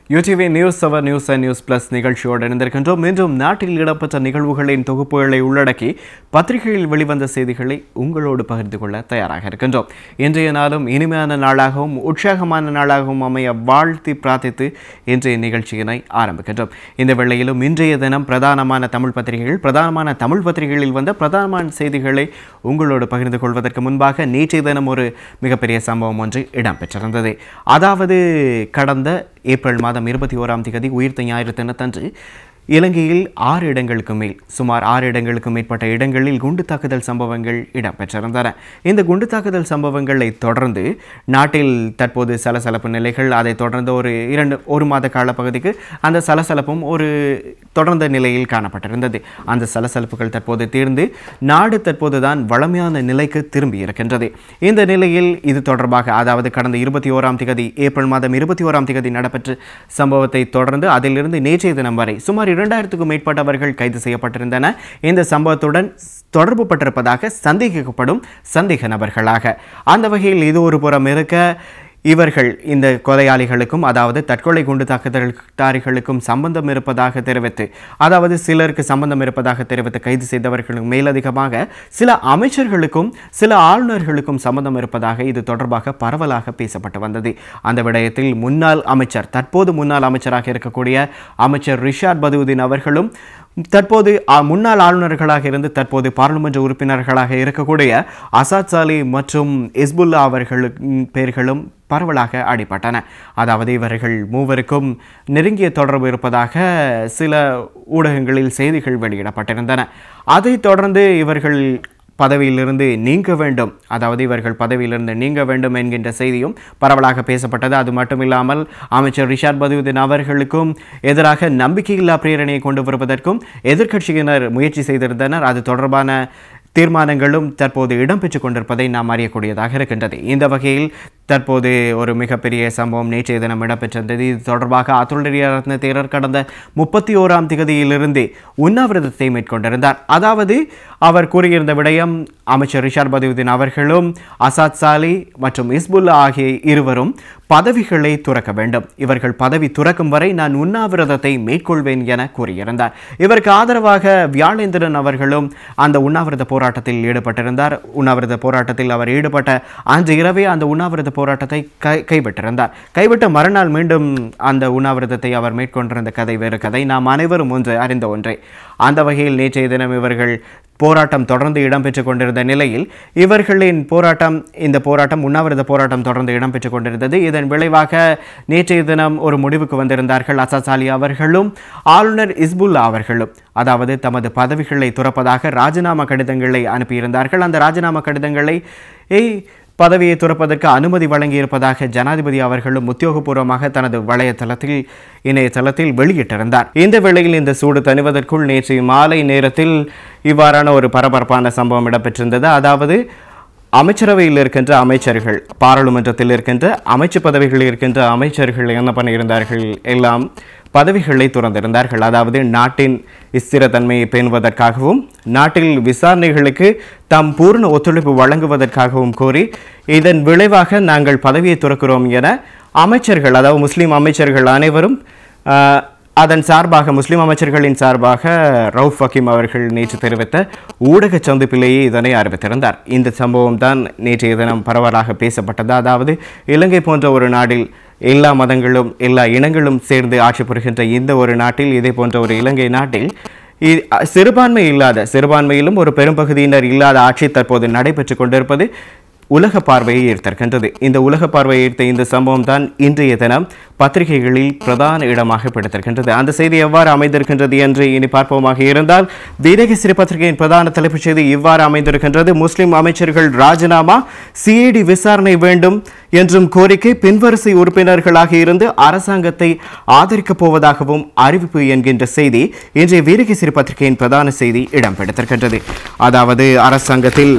UDV news seven news and news plus நிகழ்ச்சியோடு இணைந்திருக்கின்றோம் மீண்டும் நாட்டில் இடம்பெற்ற நிகழ்வுகளின் தொகுப்புகளை உள்ளடக்கி பத்திரிகையில் வெளிவந்த செய்திகளை உங்களோடு பகிர்ந்து கொள்ள தயாராக இருக்கின்றோம் இன்றைய நாளும் இனிமையான நாளாகவும் உற்சாகமான நாளாகவும் அமைய வாழ்த்தி பிரார்த்தித்து இன்றைய நிகழ்ச்சியினை ஆரம்பிக்கின்றோம் இந்த வேளையிலும் இன்றைய தினம் பிரதானமான தமிழ் பத்திரிகைகள் பிரதானமான தமிழ் பத்திரிகைகளில் வந்த பிரதானமான செய்திகளை உங்களோடு பகிர்ந்து கொள்வதற்கு முன்பாக நேற்றைய தினம் ஒரு மிகப்பெரிய சம்பவம் ஒன்று இடம்பெற்றிருந்தது அதாவது கடந்த ஏப்ரல் மாதம் இருபத்தி ஓராம் தேதி உயிர்த்த ஞாயிறு தினத்தன்று இலங்கையில் ஆறு இடங்களுக்கு மேல் சுமார் ஆறு இடங்களுக்கு மேற்பட்ட இடங்களில் குண்டு தாக்குதல் சம்பவங்கள் இடம்பெற்றிருந்தன இந்த குண்டு தாக்குதல் சம்பவங்களை தொடர்ந்து நாட்டில் தற்போது சலசலப்பு நிலைகள் அதைத் தொடர்ந்து ஒரு இரண்டு ஒரு மாத கால பகுதிக்கு அந்த சலசலப்பும் ஒரு தொடர்ந்த நிலையில் காணப்பட்டிருந்தது அந்த சலசலப்புகள் தற்போது தீர்ந்து நாடு தற்போது தான் வளமையான நிலைக்கு திரும்பி இருக்கின்றது இந்த நிலையில் இது தொடர்பாக அதாவது கடந்த இருபத்தி ஓராம் திகதி ஏப்ரல் மாதம் இருபத்தி ஓராம் திகதி நடைபெற்ற சம்பவத்தை தொடர்ந்து அதிலிருந்து நேற்றைய தினம் வரை சுமார் இரண்டாயிரத்துக்கும் மேற்பட்டவர்கள் கைது செய்யப்பட்டிருந்தன இந்த சம்பவத்துடன் தொடர்பு பட்டிருப்பதாக சந்தேகிக்கப்படும் சந்தேக நபர்களாக அந்த வகையில் இது ஒரு புறம் இருக்க இவர்கள் இந்த கொலையாளிகளுக்கும் அதாவது தற்கொலை குண்டு தாக்குதல்காரிகளுக்கும் சம்பந்தம் இருப்பதாக தெரிவித்து அதாவது சிலருக்கு சம்பந்தம் இருப்பதாக தெரிவித்து கைது செய்தவர்களுக்கு மேலதிகமாக சில அமைச்சர்களுக்கும் சில ஆளுநர்களுக்கும் சம்பந்தம் இருப்பதாக இது தொடர்பாக பரவலாக பேசப்பட்டு வந்தது அந்த விடயத்தில் முன்னாள் அமைச்சர் தற்போது முன்னாள் அமைச்சராக இருக்கக்கூடிய அமைச்சர் ரிஷாட் பதுவுதீன் அவர்களும் தற்போது அ, முன்னாள் ஆளுநர்களாக இருந்து தற்போது பாராளுமன்ற உறுப்பினர்களாக இருக்கக்கூடிய அசாத் சாலி மற்றும் இஸ்புல்லா அவர்களின் பெயர்களும் பரவலாக அடிபட்டன அதாவது இவர்கள் மூவருக்கும் நெருங்கிய தொடர்பு இருப்பதாக சில ஊடகங்களில் செய்திகள் வெளியிடப்பட்டிருந்தன அதைத் தொடர்ந்து இவர்கள் பதவியிலிருந்து நீங்க வேண்டும் அதாவது இவர்கள் பதவியிலிருந்து நீங்க வேண்டும் என்கின்ற செய்தியும் பரவலாக பேசப்பட்டது அது மட்டும் இல்லாமல் அமைச்சர் ரிஷாட் பதுவுதீன் அவர்களுக்கும் எதிராக நம்பிக்கையில்லா பிரேரணையை கொண்டு வருவதற்கும் எதிர்க்கட்சியினர் முயற்சி செய்திருந்தனர் அது தொடர்பான தீர்மானங்களும் தற்போது இடம்பெற்றுக் கொண்டிருப்பதை நாம் அறியக்கூடியதாக இருக்கின்றது இந்த வகையில் தற்போது ஒரு மிகப்பெரிய சம்பவம் நேற்றைய தினம் இடம்பெற்றிருந்தது இது தொடர்பாக அத்துடைய தேரர் கடந்த முப்பத்தி ஓராம் திகதியிலிருந்தே உண்ணாவிரதத்தை மேற்கொண்டிருந்தார் அதாவது அவர் கூறியிருந்த விடயம் அமைச்சர் ரிஷாட் பதுவுதீன் அவர்களும் அசாத் சாலி மற்றும் இஸ்புல்லா ஆகிய இருவரும் பதவிகளை துறக்க வேண்டும் இவர்கள் பதவி துறக்கும் வரை நான் உண்ணாவிரதத்தை மேற்கொள்வேன் என கூறியிருந்தார் இவருக்கு ஆதரவாக வியாழேந்திரன் அவர்களும் அந்த உண்ணாவிரத போராட்டத்தில் ஈடுபட்டிருந்தார் உண்ணாவிரத போராட்டத்தில் அவர் ஈடுபட்ட அன்று இரவே அந்த உண்ணாவிரத போராட்டத்தை கை கைவிட்டிருந்தார் கைவிட்ட மறுநாள் மீண்டும் அந்த உண்ணாவிரதத்தை அவர் மேற்கொண்டிருந்த கதை வேறு கதை நாம் அனைவரும் ஒன்று அறிந்த ஒன்றே அந்த வகையில் நேற்றைய தினம் இவர்கள் போராட்டம் தொடர்ந்து இடம்பெற்றுக் கொண்டிருந்த நிலையில் இவர்களின் போராட்டம் இந்த போராட்டம் உண்ணாவிரத போராட்டம் தொடர்ந்து இடம்பெற்றுக் கொண்டிருந்தது இதன் விளைவாக நேற்றைய தினம் ஒரு முடிவுக்கு வந்திருந்தார்கள் அசாத் அலி அவர்களும் ஆளுநர் இஸ்புல்லா அவர்களும் அதாவது தமது பதவிகளை துறப்பதாக ராஜினாமா கடிதங்களை அனுப்பியிருந்தார்கள் அந்த ராஜினாமா கடிதங்களை ஏய் பதவியை துறப்பதற்கு அனுமதி வழங்கியிருப்பதாக ஜனாதிபதி அவர்களும் உத்தியோகபூர்வமாக தனது வலைத்தளத்தில் இணையதளத்தில் வெளியிட்டிருந்தார் இந்த வேளையில் இந்த சூடு தணிவதற்குள் நேற்று மாலை நேரத்தில் இவ்வாறான ஒரு பரபரப்பான சம்பவம் இடம்பெற்றிருந்தது அதாவது அமைச்சரவையில் இருக்கின்ற அமைச்சர்கள் பாராளுமன்றத்தில் இருக்கின்ற அமைச்சு பதவிகளில் இருக்கின்ற அமைச்சர்கள் என்ன பண்ணியிருந்தார்கள் எல்லாம் பதவிகளை துறந்திருந்தார்கள் அதாவது நாட்டின் ஸ்திரத்தன்மையை பேணுவதற்காகவும் நாட்டில் விசாரணைகளுக்கு தாம் பூர்ண ஒத்துழைப்பு வழங்குவதற்காகவும் கோரி இதன் விளைவாக நாங்கள் பதவியை துறக்கிறோம் என அமைச்சர்கள் அதாவது முஸ்லிம் அமைச்சர்கள் அனைவரும் ஆஹ், அதன் சார்பாக முஸ்லிம் அமைச்சர்களின் சார்பாக ரவுஃப் ஹக்கீம் அவர்கள் நேற்று தெரிவித்த ஊடக சந்திப்பிலேயே இதனை அறிவித்திருந்தார் இந்த சம்பவம் தான் நேற்றைய தினம் பரவலாக பேசப்பட்டது அதாவது இலங்கை போன்ற ஒரு நாடில் எல்லா மதங்களும் எல்லா இனங்களும் சேர்ந்து ஆட்சி புரிகின்ற இந்த ஒரு நாட்டில் இதே போன்ற ஒரு இலங்கை நாட்டில் இ- அ- சிறுபான்மை இல்லாத சிறுபான்மையிலும் ஒரு பெரும்பகுதியினர் இல்லாத ஆட்சி தற்போது நடைபெற்றுக் கொண்டிருப்பது உலக பார்வையை ஈர்த்திருக்கின்றது இந்த உலக பார்வையை ஈர்த்த இந்த சம்பவம் தான் இன்றைய தினம் பத்திரிகைகளில் பிரதான இடமாக பிடித்திருக்கின்றது அந்த செய்தி எவ்வாறு அமைந்திருக்கின்றது என்று இனி பார்ப்போமாக இருந்தால் வீரகேசரி பத்திரிகையின் பிரதான தலைப்புச் செய்தி இவ்வாறு அமைந்திருக்கின்றது முஸ்லிம் அமைச்சர்கள் ராஜினாமா சிஐடி விசாரணை வேண்டும் என்றும் கோரிக்கை பின்வரிசை உறுப்பினர்களாக இருந்து அரசாங்கத்தை ஆதரிக்கப் போவதாகவும் அறிவிப்பு என்கின்ற செய்தி இன்றைய வீரகேசரி பத்திரிகையின் பிரதான செய்தி இடம் பிடித்திருக்கின்றது அதாவது அரசாங்கத்தில்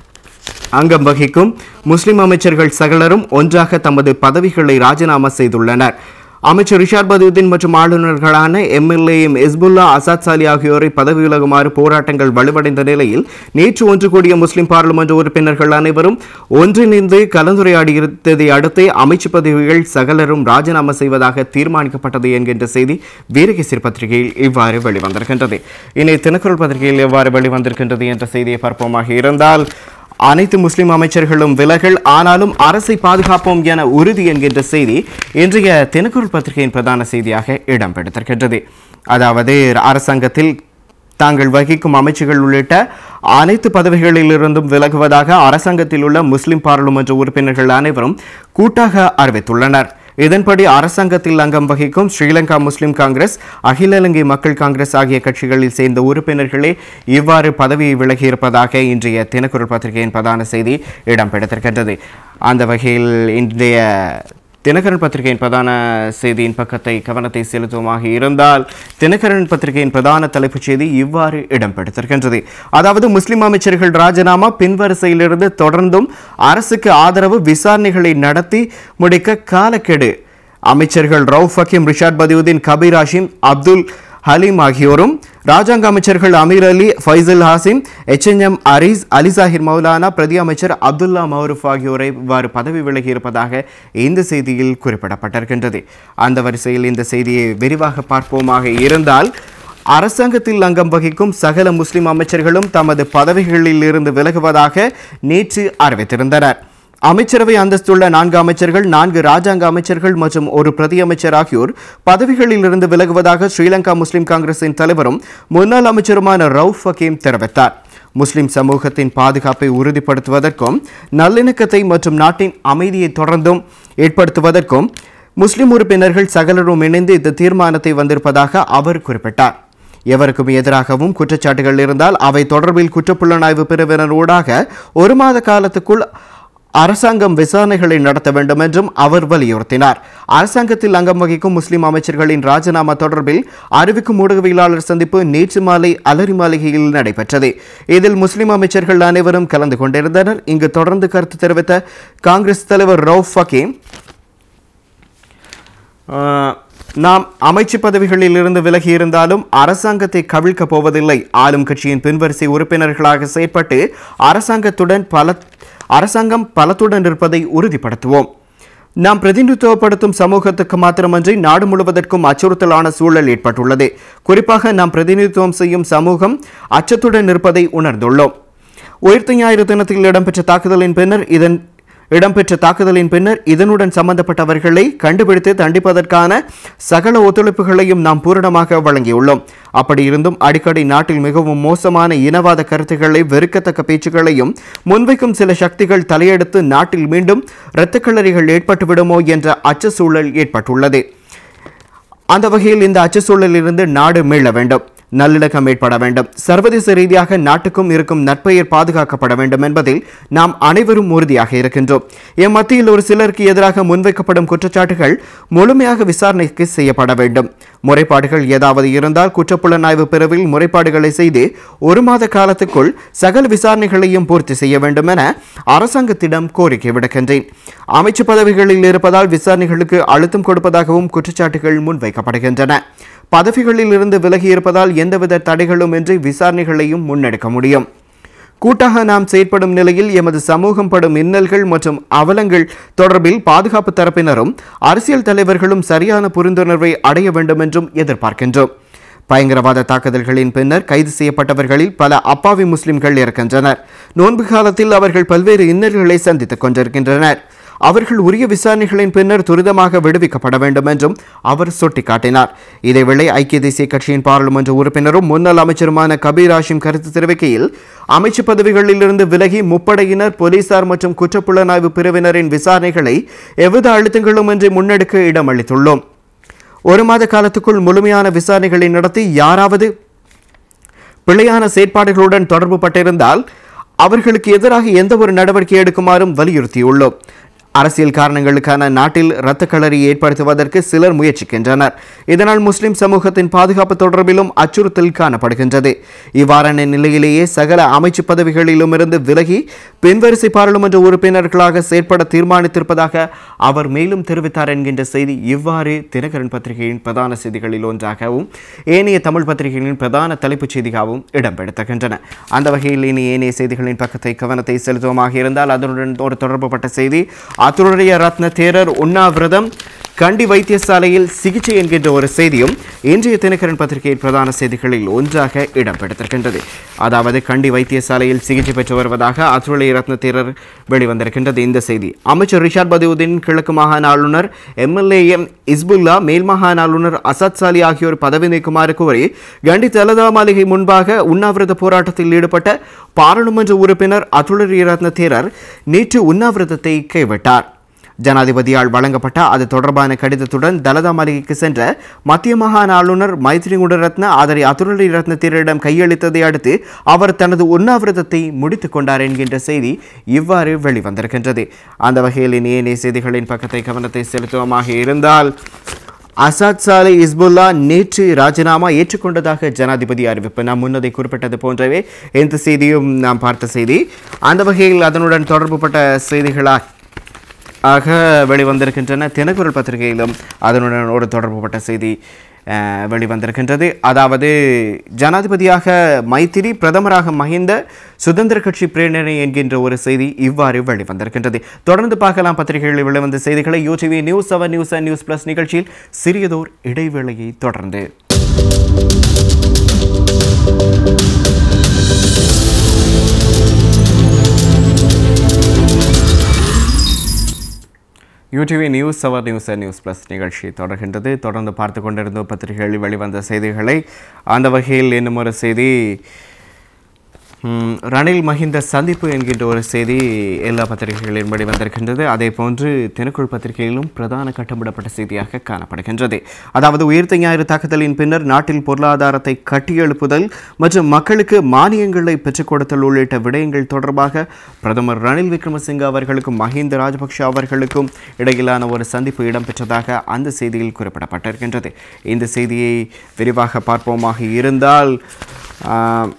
அங்கம் வகிக்கும் முஸ்லிம் அமைச்சர்கள் சகலரும் ஒன்றாக தமது பதவிகளை ராஜினாமா செய்துள்ளனர் அமைச்சர் ரிஷாட் பதுவுதீன் மற்றும் ஆளுநர்களான எம்எல்ஏ எம் எஸ்புல்லா அசாத் சாலி ஆகியோரை பதவி விலகுமாறு போராட்டங்கள் வலுவடைந்த நிலையில் நேற்று ஒன்று கூடிய முஸ்லிம் பார்லிமெண்ட் உறுப்பினர்கள் அனைவரும் ஒன்றிணைந்து கலந்துரையாடியிருந்ததை அடுத்தே அமைச்சு பதவிகள் சகலரும் ராஜினாமா செய்வதாக தீர்மானிக்கப்பட்டது என்கின்ற செய்தி வீரகேசரி பத்திரிகையில் இவ்வாறு வெளிவந்திருக்கின்றது இனி தினக்குரல் பத்திரிகையில் எவ்வாறு வெளிவந்திருக்கின்றது என்ற செய்தியை பார்ப்போமாக இருந்தால் அனைத்து முஸ்லிம் அமைச்சர்களும் விலகல் ஆனாலும் அரசை பாதுகாப்போம் என உறுதி என்கின்ற செய்தி இன்றைய தினக்குரல் பத்திரிகையின் பிரதான செய்தியாக இடம்பெற்றிருக்கின்றது அதாவது அரசாங்கத்தில் தாங்கள் வகிக்கும் அமைச்சுகள் உள்ளிட்ட அனைத்து பதவிகளிலிருந்தும் விலகுவதாக அரசாங்கத்தில் உள்ள முஸ்லிம் பாராளுமன்ற உறுப்பினர்கள் அனைவரும் கூட்டாக அறிவித்துள்ளனர் இதன்படி அரசாங்கத்தில் அங்கம் வகிக்கும் ஸ்ரீலங்கா முஸ்லிம் காங்கிரஸ் அகில இலங்கை மக்கள் காங்கிரஸ் ஆகிய கட்சிகளில் சேர்ந்த உறுப்பினர்களே இவ்வாறு பதவியை விலகியிருப்பதாக இன்றைய தினக்குரல் பத்திரிகையின் பிரதான செய்தி இடம்பெற்றிருக்கின்றது அந்த வகையில் இன்றைய தினகரன் பத்திரிகையின் பிரதான செய்தியின் பக்கத்தை கவனத்தை செலுத்துவமாக இருந்தால் தினகரன் பத்திரிகையின் பிரதான தலைப்புச் செய்தி இவ்வாறு இடம்பெற்றிருக்கின்றது அதாவது முஸ்லிம் அமைச்சர்கள் ராஜினாமா பின்வரிசையிலிருந்து தொடர்ந்தும் அரசுக்கு ஆதரவு விசாரணைகளை நடத்தி முடிக்க காலக்கெடு அமைச்சர்கள் ரவுஃப் ஹக்கீம் ரிஷாட் பதியுதீன் கபீர் ஹாஷிம் அப்துல் ஹலீம் ஆகியோரும் ராஜாங்க அமைச்சர்கள் அமீர் அலி ஃபைசல் ஹாசிம் எச்என்எம் அரீஸ் அலி சாஹிர் மௌலானா பிரதி அமைச்சர் அப்துல்லா மௌரூப் ஆகியோரை இவ்வாறு பதவி விலகியிருப்பதாக இந்த செய்தியில் குறிப்பிடப்பட்டிருக்கின்றது அந்த வரிசையில் இந்த செய்தியை விரிவாக பார்ப்போமாக இருந்தால் அரசாங்கத்தில் அங்கம் வகிக்கும் சகல முஸ்லிம் அமைச்சர்களும் தமது பதவிகளில் இருந்து விலகுவதாக நேற்று அறிவித்திருந்தனர் அமைச்சரவை அந்தஸ்துள்ள நான்கு அமைச்சர்கள் நான்கு ராஜாங்க அமைச்சர்கள் மற்றும் ஒரு பிரதி அமைச்சர் ஆகியோர் பதவிகளில் இருந்து விலகுவதாக ஸ்ரீலங்கா முஸ்லிம் காங்கிரசின் தலைவரும் முன்னாள் அமைச்சருமான ரவுஃப் ஹக்கீம் தெரிவித்தார் முஸ்லிம் சமூகத்தின் பாதுகாப்பை உறுதிப்படுத்துவதற்கும் நல்லிணக்கத்தை மற்றும் நாட்டின் அமைதியை தொடர்ந்தும் ஏற்படுத்துவதற்கும் முஸ்லிம் உறுப்பினர்கள் சகலரும் இணைந்து இந்த தீர்மானத்தை வந்திருப்பதாக அவர் குறிப்பிட்டார் எவருக்கும் எதிராகவும் குற்றச்சாட்டுகள் இருந்தால் அவை தொடர்பில் குற்றப்புலனாய்வு பிரிவினர் ஊடாக ஒரு மாத காலத்துக்குள் அரசாங்கம் விசாரணைகளை நடத்த வேண்டும் என்றும் அவர் வலியுறுத்தினார் அரசாங்கத்தில் அங்கம் வகிக்கும் முஸ்லிம் அமைச்சர்களின் ராஜினாமா தொடர்பில் அறிவிக்கும் ஊடகவியலாளர் சந்திப்பு நேற்று மாலை அலரி மாளிகையில் நடைபெற்றது இதில் முஸ்லிம் அமைச்சர்கள் அனைவரும் கலந்து கொண்டிருந்தனர் இங்கு தொடர்ந்து கருத்து தெரிவித்த காங்கிரஸ் தலைவர் ரவுஃப் ஃபக்கீம் ஆஹ், நாம் அமைச்சு பதவிகளில் இருந்து விலகி இருந்தாலும் அரசாங்கத்தை கவிழ்க்கப் போவதில்லை ஆளும் கட்சியின் பின்வரிசை உறுப்பினர்களாக செயற்பட்டு அரசாங்கத்துடன் பல அரசாங்கம் பலத்துடன் இருப்பதை உறுதிப்படுத்துவோம் நாம் பிரதிநிதித்துவப்படுத்தும் சமூகத்துக்கு மாத்திரமன்றி நாடு முழுவதற்கும் அச்சுறுத்தலான சூழல் ஏற்பட்டுள்ளது குறிப்பாக நாம் பிரதிநிதித்துவம் செய்யும் சமூகம் அச்சத்துடன் இருப்பதை உணர்ந்துள்ளோம் உயிர்த்த ஞாயிறு தினத்தில் இடம்பெற்ற தாக்குதலின் பின்னர் இதன் இடம்பெற்ற தாக்குதலின் பின்னர் இதனுடன் சம்பந்தப்பட்டவர்களை கண்டுபிடித்து தண்டிப்பதற்கான சகல ஒத்துழைப்புகளையும் நாம் பூரணமாக வழங்கியுள்ளோம் அப்படி இருந்தும் அடிக்கடி நாட்டில் மிகவும் மோசமான இனவாத கருத்துக்களை வெறுக்கத்தக்க பேச்சுக்களையும் முன்வைக்கும் சில சக்திகள் தலையெடுத்து நாட்டில் மீண்டும் இரத்தக்களறிகள் ஏற்பட்டுவிடுமோ என்ற அச்ச சூழல் ஏற்பட்டுள்ளது அந்த வகையில் இந்த அச்ச சூழலிலிருந்து நாடு மீள வேண்டும் நல்லிணக்கம் ஏற்பட வேண்டும் சர்வதேச ரீதியாக நாட்டுக்கும் இருக்கும் நற்பெயர் பாதுகாக்கப்பட வேண்டும் என்பதில் நாம் அனைவரும் உறுதியாக இருக்கின்றோம் எம் மத்தியில் ஒரு சிலருக்கு எதிராக முன்வைக்கப்படும் குற்றச்சாட்டுகள் முழுமையாக விசாரணைக்கு செய்யப்பட வேண்டும் முறைப்பாடுகள் ஏதாவது இருந்தால் குற்றப்புலனாய்வு பிரிவில் முறைப்பாடுகளை செய்து ஒரு மாத காலத்துக்குள் சகல விசாரணைகளையும் பூர்த்தி செய்ய வேண்டும் என அரசாங்கத்திடம் கோரிக்கை விடுக்கின்றேன் அமைச்சு பதவிகளில் இருப்பதால் விசாரணைகளுக்கு அழுத்தம் கொடுப்பதாகவும் குற்றச்சாட்டுகள் முன்வைக்கப்படுகின்றன பதவிகளில் இருந்து விலகி இருப்பதால் எந்தவித தடைகளும் இன்றி விசாரணைகளையும் முன்னெடுக்க முடியும் கூட்டாக நாம் செயற்படும் நிலையில் எமது சமூகம் படும் இன்னல்கள் மற்றும் அவலங்கள் தொடர்பில் பாதுகாப்பு தரப்பினரும் அரசியல் தலைவர்களும் சரியான புரிந்துணர்வை அடைய வேண்டும் என்றும் எதிர்பார்க்கின்றோம் பயங்கரவாத தாக்குதல்களின் பின்னர் கைது செய்யப்பட்டவர்களில் பல அப்பாவி முஸ்லிம்கள் இருக்கின்றனர் நோன்பு காலத்தில் அவர்கள் பல்வேறு இன்னல்களை சந்தித்துக் கொண்டிருக்கின்றனர் அவர்கள் உரிய விசாரணைகளின் பின்னர் துரிதமாக விடுவிக்கப்பட வேண்டும் என்றும் அவர் சுட்டிக்காட்டினார் இதேவேளை ஐக்கிய தேசிய கட்சியின் பாராளுமன்ற உறுப்பினரும் முன்னாள் அமைச்சருமான கபீர் ஹாஷிம் கருத்து தெரிவிக்கையில் அமைச்சு பதவிகளிலிருந்து விலகி முப்படையினர் போலீசார் மற்றும் குற்றப்புலனாய்வு பிரிவினரின் விசாரணைகளை எவ்வித அழுத்தங்களும் இன்றி முன்னெடுக்க இடமளித்துள்ளோம் ஒரு மாத காலத்துக்குள் முழுமையான விசாரணைகளை நடத்தி யாராவது பிழையான செயற்பாடுகளுடன் தொடர்பு பட்டிருந்தால் அவர்களுக்கு எதிராக எந்த ஒரு நடவடிக்கை எடுக்குமாறும் வலியுறுத்தியுள்ளோம் அரசியல் காரணங்களுக்கான நாட்டில் இரத்த களரி ஏற்படுத்துவதற்கு சிலர் முயற்சிக்கின்றனர் இதனால் முஸ்லிம் சமூகத்தின் பாதுகாப்பு தொடர்பிலும் அச்சுறுத்தல் காணப்படுகின்றது இவ்வாறான நிலையிலேயே சகல அமைச்சு பதவிகளிலும் இருந்து விலகி பின்வரிசை பாராளுமன்ற உறுப்பினர்களாக செயற்பட தீர்மானித்திருப்பதாக அவர் மேலும் தெரிவித்தார் என்கின்ற செய்தி இவ்வாறு தினகரன் பத்திரிகையின் பிரதான செய்திகளில் ஒன்றாகவும் ஏனைய தமிழ் பத்திரிகைகளின் பிரதான தலைப்புச் செய்தியாகவும் இடம்பெடுத்துகின்றன அந்த வகையில் இனி ஏனைய செய்திகளின் பக்கத்தை கவனத்தை செலுத்துவமாக இருந்தால் அதனுடன் ஒரு தொடர்புபட்ட செய்தி அத்துடைய ரத்ன தேரர் உண்ணாவிரதம் கண்டி வைத்தியசாலையில் சிகிச்சை என்கின்ற ஒரு செய்தியும் இன்றைய தினகரன் பத்திரிகையின் பிரதான செய்திகளில் ஒன்றாக இடம்பெடுத்திருக்கின்றது அதாவது கண்டி வைத்தியசாலையில் சிகிச்சை பெற்று வருவதாக அத்துடைய ரத்ன தேரர் வெளிவந்திருக்கின்றது இந்த செய்தி அமைச்சர் ரிஷாட் பதியுதீன் கிழக்கு மாகாண ஆளுநர் எம்எல்ஏ எம் இஸ்புல்லா மேல் மாகாண ஆளுநர் அசத் சாலி ஆகியோர் பதவி நீக்குமாறு கோரி கண்டி தலதா மாளிகை முன்பாக உண்ணாவிரத போராட்டத்தில் ஈடுபட்ட பாராளுமன்ற உறுப்பினர் அதுளரி ரத்ன தேரர் நேற்று உண்ணாவிரதத்தை கைவிட்டார் ஜனாதிபதியால் வழங்கப்பட்ட அது தொடர்பான கடிதத்துடன் தலதா மாளிகைக்கு சென்ற மத்திய மாகாண ஆளுநர் மைத்ரி குணரத்ன அதனை அதுரலி ரத்ன தேரிடம் கையளித்ததை அடுத்து அவர் தனது உண்ணாவிரதத்தை முடித்துக் கொண்டார் என்கின்ற செய்தி இவ்வாறு வெளிவந்திருக்கின்றது அந்த வகையில் இனி ஏனைய செய்திகளின் பக்கத்தை கவனத்தை செலுத்துவமாக இருந்தால் அசாத் சாலை இஸ்புல்லா நேற்று ராஜினாமா ஏற்றுக்கொண்டதாக ஜனாதிபதி அறிவிப்பு நாம் முன்னதை குறிப்பிட்டது போன்றவே இந்த செய்தியும் நாம் பார்த்த செய்தி அந்த வகையில் அதனுடன் தொடர்புபட்ட செய்திகளாக ஆக வெளிவந்திருக்கின்றன தினக்குரல் பத்திரிகையிலும் அதனுடன் ஒரு தொடர்புபட்ட செய்தி அஹ், வெளிவந்திருக்கின்றது அதாவது ஜனாதிபதியாக மைத்திரி பிரதமராக மஹிந்த சுதந்திர கட்சி பிரேரணை என்கின்ற ஒரு செய்தி இவ்வாறு வெளிவந்திருக்கின்றது தொடர்ந்து பார்க்கலாம் பத்திரிகைகளில் வெளிவந்த செய்திகளை UTV news seven news and news plus நிகழ்ச்சியில் சிறியதோர் இடைவேளையை தொடர்ந்து யூடிவி நியூஸ் அவர் நியூஸ் அண்ட் நியூஸ் ப்ளஸ் நிகழ்ச்சி தொடர்கின்றது தொடர்ந்து பார்த்து கொண்டிருந்த பத்திரிகைகளில் வெளிவந்த செய்திகளை அந்த வகையில் இன்னும் ஒரு செய்தி ம், ரணில் மஹிந்த சந்திப்பு என்கின்ற ஒரு செய்தி எல்லா பத்திரிகைகளிலும் வெளிவந்திருக்கின்றது அதே போன்று தினக்குள் பத்திரிகையிலும் பிரதான கட்டமிடப்பட்ட செய்தியாக காணப்படுகின்றது அதாவது உயிர்த்த ஞாயிறு தாக்குதலின் பின்னர் நாட்டில் பொருளாதாரத்தை கட்டியெழுப்புதல் மற்றும் மக்களுக்கு மானியங்களை பெற்றுக் கொடுத்தல் உள்ளிட்ட விடயங்கள் தொடர்பாக பிரதமர் ரணில் விக்ரமசிங்க அவர்களுக்கும் மஹிந்த ராஜபக்ஷ அவர்களுக்கும் இடையிலான ஒரு சந்திப்பு இடம்பெற்றதாக அந்த செய்தியில் குறிப்பிடப்பட்டிருக்கின்றது இந்த செய்தியை விரிவாக பார்ப்போமாக இருந்தால் ஆ,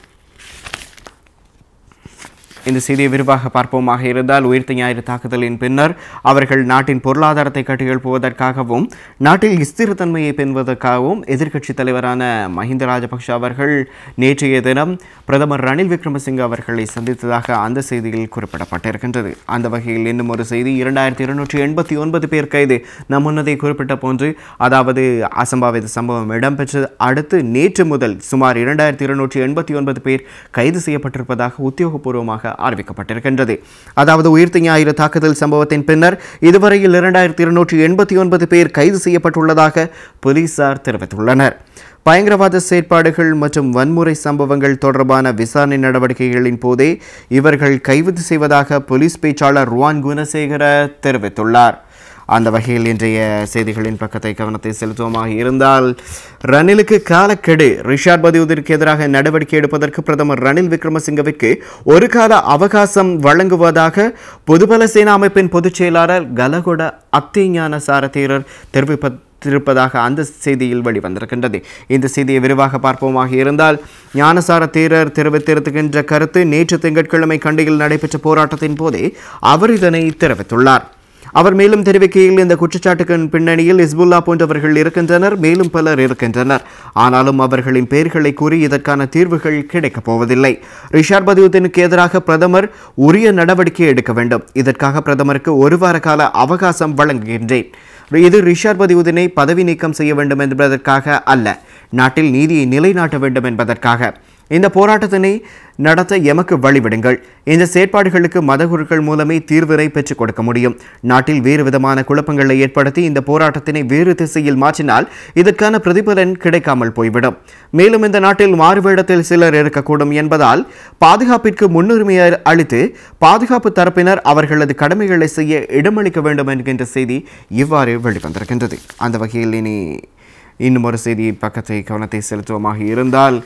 இந்த செய்தியை விரிவாக பார்ப்போமாக இருந்தால் உயிர்த்த ஞாயிறு தாக்குதலின் பின்னர் அவர்கள் நாட்டின் பொருளாதாரத்தை கட்டியெழுப்புவதற்காகவும் நாட்டில் ஸ்திரத்தன்மையை பெறுவதற்காகவும் எதிர்க்கட்சித் தலைவரான மஹிந்த ராஜபக்ஷ அவர்கள் நேற்றைய தினம் பிரதமர் ரணில் விக்ரமசிங்க அவர்களை சந்தித்ததாக அந்த செய்தியில் குறிப்பிடப்பட்டிருக்கின்றது அந்த வகையில் இன்னும் ஒரு செய்தி இரண்டாயிரத்தி இருநூற்றி எண்பத்தி ஒன்பது பேர் கைது நம் முன்னதை குறிப்பிட்ட போன்று அதாவது அசம்பாவித சம்பவம் இடம்பெற்றது அடுத்து நேற்று முதல் சுமார் இரண்டாயிரத்தி இருநூற்றி எண்பத்தி ஒன்பது பேர் கைது செய்யப்பட்டிருப்பதாக உத்தியோகபூர்வமாக அறிவிக்கப்பட்டிருக்கின்றது அதாவது உயிர்த்த ஞாயிறு தாக்குதல் சம்பவத்தின் பின்னர் இதுவரையில் இரண்டாயிரத்தி இருநூற்றி எண்பத்தி ஒன்பது பேர் கைது செய்யப்பட்டுள்ளதாக போலீசார் தெரிவித்துள்ளனர் பயங்கரவாத செயற்பாடுகள் மற்றும் வன்முறை சம்பவங்கள் தொடர்பான விசாரணை நடவடிக்கைகளின் போதே இவர்கள் கைது செய்வதாக போலீஸ் பேச்சாளர் ருவான் குணசேகர தெரிவித்துள்ளார் அந்த வகையில் இன்றைய செய்திகளின் பக்கத்தை கவனத்தை செலுத்துவோமாக இருந்தால் ரணிலுக்கு காலக்கெடு ரிஷாட் பதியுதற்கு எதிராக நடவடிக்கை எடுப்பதற்கு பிரதமர் ரணில் விக்ரமசிங்கவிற்கு ஒரு கால அவகாசம் வழங்குவதாக பொதுபல சேனா அமைப்பின் பொதுச் செயலாளர் கலகொட அத்திஞான சாரதீரர் தெரிவிப்ப இருப்பதாக அந்த செய்தியில் வெளிவந்திருக்கின்றது இந்த செய்தியை விரிவாக பார்ப்போமாக இருந்தால் ஞானசார தேரர் தெரிவித்திருக்கின்ற கருத்து நேற்று திங்கட்கிழமை கண்டியில் நடைபெற்ற போராட்டத்தின் போதே அவர் இதனை தெரிவித்துள்ளார் அவர் மேலும் தெரிவிக்கையில் இந்த குற்றச்சாட்டுக்கு பின்னணியில் இஸ்புல்லா போன்றவர்கள் இருக்கின்றனர் மேலும் பலர் இருக்கின்றனர் ஆனாலும் அவர்களின் பெயர்களை கூறி இதற்கான தீர்வுகள் கிடைக்கப் போவதில்லை ரிஷாட் பதியுதீனுக்கு எதிராக பிரதமர் உரிய நடவடிக்கை எடுக்க வேண்டும் இதற்காக பிரதமருக்கு ஒரு வார கால அவகாசம் வழங்குகின்றேன் இது ரிஷாட் பதியுதீனை பதவி நீக்கம் செய்ய வேண்டும் என்பதற்காக அல்ல நாட்டில் நீதியை நிலைநாட்ட வேண்டும் என்பதற்காக இந்த போராட்டத்தினை நடத்த எமக்கு வழிவிடுங்கள் இந்த செயற்பாடுகளுக்கு மதகுருக்கள் மூலமே தீர்வினை பெற்றுக் கொடுக்க முடியும் நாட்டில் வேறு விதமான குழப்பங்களை ஏற்படுத்தி இந்த போராட்டத்தினை வேறு திசையில் மாற்றினால் இதற்கான பிரதிபலன் கிடைக்காமல் போய்விடும் மேலும் இந்த நாட்டில் மாறுவேடத்தில் சிலர் இருக்கக்கூடும் என்பதால் பாதுகாப்பிற்கு முன்னுரிமை அளித்து பாதுகாப்பு தரப்பினர் அவர்களது கடமைகளை செய்ய இடமளிக்க வேண்டும் என்கின்ற செய்தி இவ்வாறு வெளிவந்திருக்கின்றது அந்த வகையில் இனி இன்னும் ஒரு செய்தி பக்கத்தை கவனத்தை செலுத்துவோமாக இருந்தால்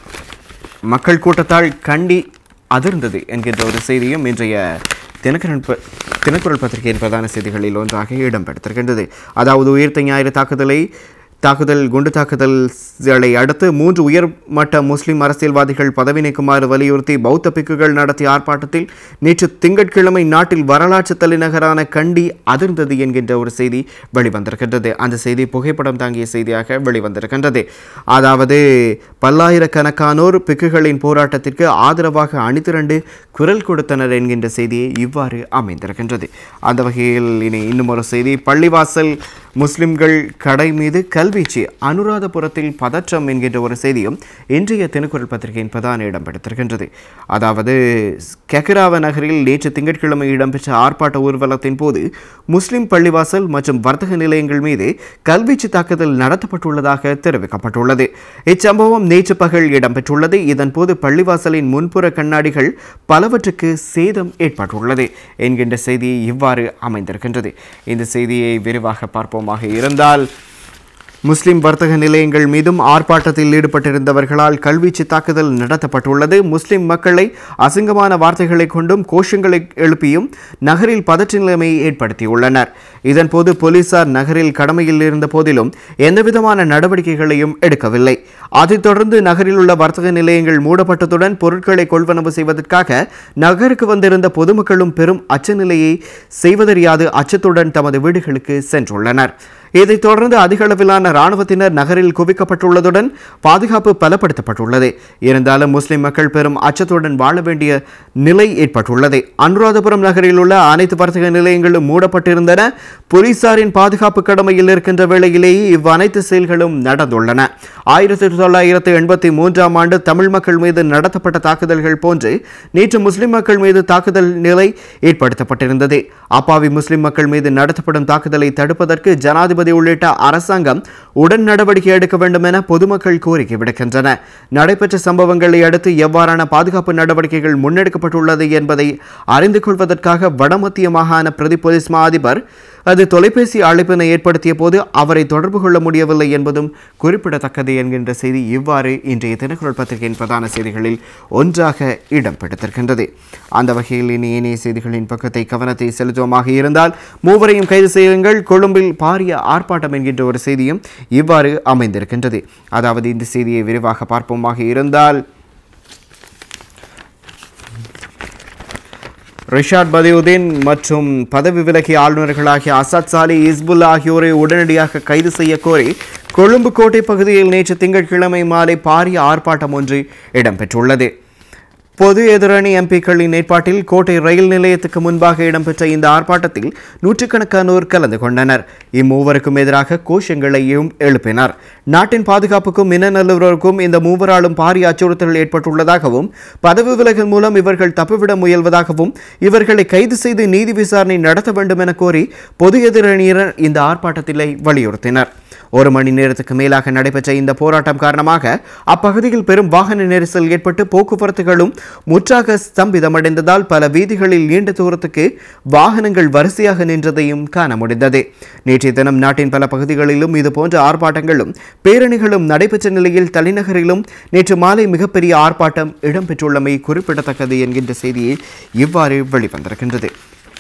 மக்கள் கூட்டத்தால் கண்டி அதிர்ந்தது என்கின்ற ஒரு செய்தியும் இன்றைய தினகரன் ப- தினக்குரல் பத்திரிகையின் பிரதான செய்திகளில் ஒன்றாக இடம்பெற்றிருக்கின்றது அதாவது உயிர்த்த ஞாயிறு தாக்குதலை தாக்குதல் குண்டு தாக்குதல்களை அடுத்து மூன்று உயர்மட்ட முஸ்லிம் அரசியல்வாதிகள் பதவி நீக்குமாறு வலியுறுத்தி பௌத்த பிக்குகள் நடத்திய ஆர்ப்பாட்டத்தில் நேற்று திங்கட்கிழமை நாட்டில் வரலாற்று தலைநகரான கண்டி அதிர்ந்தது என்கின்ற ஒரு செய்தி வெளிவந்திருக்கின்றது அந்த செய்தி புகைப்படம் தாங்கிய செய்தியாக வெளிவந்திருக்கின்றது அதாவது பல்லாயிரக்கணக்கானோர் பிக்குகளின் போராட்டத்திற்கு ஆதரவாக அணிதிரண்டு குரல் கொடுத்தனர் என்கின்ற செய்தியை இவ்வாறு அமைந்திருக்கின்றது அந்த வகையில் இனி இன்னும் ஒரு செய்தி பள்ளிவாசல் முஸ்லிம்கள் கடை மீது கல்வீச்சு அனுராதபுரத்தில் பதற்றம் என்கின்ற ஒரு செய்தியும் இன்றைய தினக்குரல் பத்திரிகையின் பிரதான இடம் பிடித்திருக்கின்றது அதாவது கெக்ராவ நகரில் நேற்று திங்கட்கிழமை இடம்பெற்ற ஆர்ப்பாட்ட ஊர்வலத்தின் போது முஸ்லிம் பள்ளிவாசல் மற்றும் வர்த்தக நிலையங்கள் மீது கல்வீச்சு தாக்குதல் நடத்தப்பட்டுள்ளதாக தெரிவிக்கப்பட்டுள்ளது இச்சம்பவம் நேற்று பகல் இடம்பெற்றுள்ளது இதன்போது பள்ளிவாசலின் முன்புற கண்ணாடிகள் பலவற்றுக்கு சேதம் ஏற்பட்டுள்ளது என்கின்ற செய்தி இவ்வாறு அமைந்திருக்கின்றது இந்த செய்தியை விரிவாக பார்ப்போமாக இருந்தால் முஸ்லிம் வர்த்தக நிலையங்கள் மீதும் ஆர்ப்பாட்டத்தில் ஈடுபட்டிருந்தவர்களால் கல்வீச்சு தாக்குதல் நடத்தப்பட்டுள்ளது முஸ்லிம் மக்களை அசிங்கமான வார்த்தைகளை கொண்டும் கோஷங்களை எழுப்பியும் நகரில் பதற்ற நிலைமையை ஏற்படுத்தியுள்ளனர் இதன்போது போலீசார் நகரில் கடமையில் இருந்த போதிலும் எந்தவிதமான நடவடிக்கைகளையும் எடுக்கவில்லை அதைத் தொடர்ந்து நகரில் உள்ள வர்த்தக நிலையங்கள் மூடப்பட்டதுடன் பொருட்களை கொள்வனவு செய்வதற்காக நகருக்கு வந்திருந்த பொதுமக்களும் பெரும் அச்சநிலையை செய்வதறியாது அச்சத்துடன் தமது வீடுகளுக்கு சென்றுள்ளனர் இதைத் தொடர்ந்து அதிக அளவிலான இராணுவத்தினர் நகரில் குவிக்கப்பட்டுள்ளதுடன் பாதுகாப்பு பலப்படுத்தப்பட்டுள்ளது இருந்தாலும் முஸ்லிம் மக்கள் பெரும் அச்சத்துடன் வாழ வேண்டிய நிலை ஏற்பட்டுள்ளது அனுராதபுரம் நகரில் உள்ள அனைத்து வர்த்தக நிலையங்களும் மூடப்பட்டிருந்தன போலீசாரின் பாதுகாப்பு கடமையில் இருக்கின்ற வேளையிலேயே இவ்வனைத்து செயல்களும் நடந்துள்ளன ஆயிரத்தி தொள்ளாயிரத்தி எண்பத்தி மூன்றாம் ஆண்டு தமிழ் மக்கள் மீது நடத்தப்பட்ட தாக்குதல்கள் போன்று நேற்று முஸ்லிம் மக்கள் மீது தாக்குதல் நிலை ஏற்படுத்தப்பட்டிருந்தது அப்பாவி முஸ்லிம் மக்கள் மீது நடத்தப்படும் தாக்குதலை தடுப்பதற்கு ஜனாதிபதி உள்ளிட்ட அரசாங்கம் உடன் நடவடிக்கை எடுக்க வேண்டும் என பொதுமக்கள் கோரிக்கை விடுக்கின்றன நடைபெற்ற சம்பவங்களை அடுத்து எவ்வாறான பாதுகாப்பு நடவடிக்கைகள் முன்னெடுக்கப்பட்டுள்ளது என்பதை அறிந்து கொள்வதற்காக வடமத்திய மாகாண பிரதி போலீஸ் மா அதிபர் அது தொலைபேசி அழைப்பினை ஏற்படுத்திய போது அவரை தொடர்பு கொள்ள முடியவில்லை என்பதும் குறிப்பிடத்தக்கது என்கின்ற செய்தி இவ்வாறு இன்றைய தினக்குரல் பத்திரிகையின் பிரதான செய்திகளில் ஒன்றாக இடம் பிடித்திருக்கின்றது அந்த வகையில் இனி ஏனைய செய்திகளின் பக்கத்தை கவனத்தை செலுத்துவமாக இருந்தால் மூவரையும் கைது செய்யுங்கள் கொழும்பில் பாரிய ஆர்ப்பாட்டம் என்கின்ற ஒரு செய்தியும் இவ்வாறு அமைந்திருக்கின்றது அதாவது இந்த செய்தியை விரிவாக பார்ப்போமாக இருந்தால் ரிஷாட் பதியுதீன் மற்றும் பதவி விலகிய ஆளுநர்களாகிய அசாத் சாலி இஸ்புல்லா ஆகியோரை உடனடியாக கைது செய்ய கோரி கொழும்பு கோட்டை பகுதியில் நேற்று திங்கட்கிழமை மாலை பாரிய ஆர்ப்பாட்டம் ஒன்று இடம்பெற்றுள்ளது பொது எதிரணி எம்பிக்களின் ஏற்பாட்டில் கோட்டை ரயில் நிலையத்துக்கு முன்பாக இடம்பெற்ற இந்த ஆர்ப்பாட்டத்தில் நூற்றுக்கணக்கானோர் கலந்து கொண்டனர் இம்மூவருக்கும் எதிராக கோஷங்களையும் எழுப்பினர் நாட்டின் பாதுகாப்புக்கும் மின்ன நல்லுறவுக்கும் இந்த மூவராலும் பாரிய அச்சுறுத்தல் ஏற்பட்டுள்ளதாகவும் பதவி விலகல் மூலம் இவர்கள் தப்பிவிட முயல்வதாகவும் இவர்களை கைது செய்து நீதி விசாரணை நடத்த வேண்டும் என கோரி பொது எதிரணியினர் இந்த ஆர்ப்பாட்டத்திலே வலியுறுத்தினர் ஒரு மணி நேரத்துக்கு மேலாக நடைபெற்ற இந்த போராட்டம் காரணமாக அப்பகுதியில் பெரும் வாகன நெரிசல் ஏற்பட்டு போக்குவரத்துகளும் முற்றாக ஸ்தம்பிதமடைந்ததால் பல வீதிகளில் நீண்ட தூரத்துக்கு வாகனங்கள் வரிசையாக நின்றதையும் காண முடிந்தது நேற்றைய தினம் நாட்டின் பல பகுதிகளிலும் இதுபோன்ற ஆர்ப்பாட்டங்களும் பேரணிகளும் நடைபெற்ற நிலையில் தலைநகரிலும் நேற்று மாலை மிகப்பெரிய ஆர்ப்பாட்டம் இடம்பெற்றுள்ளமை குறிப்பிடத்தக்கது என்கின்ற செய்தியை இவ்வாறு வெளிவந்திருக்கின்றது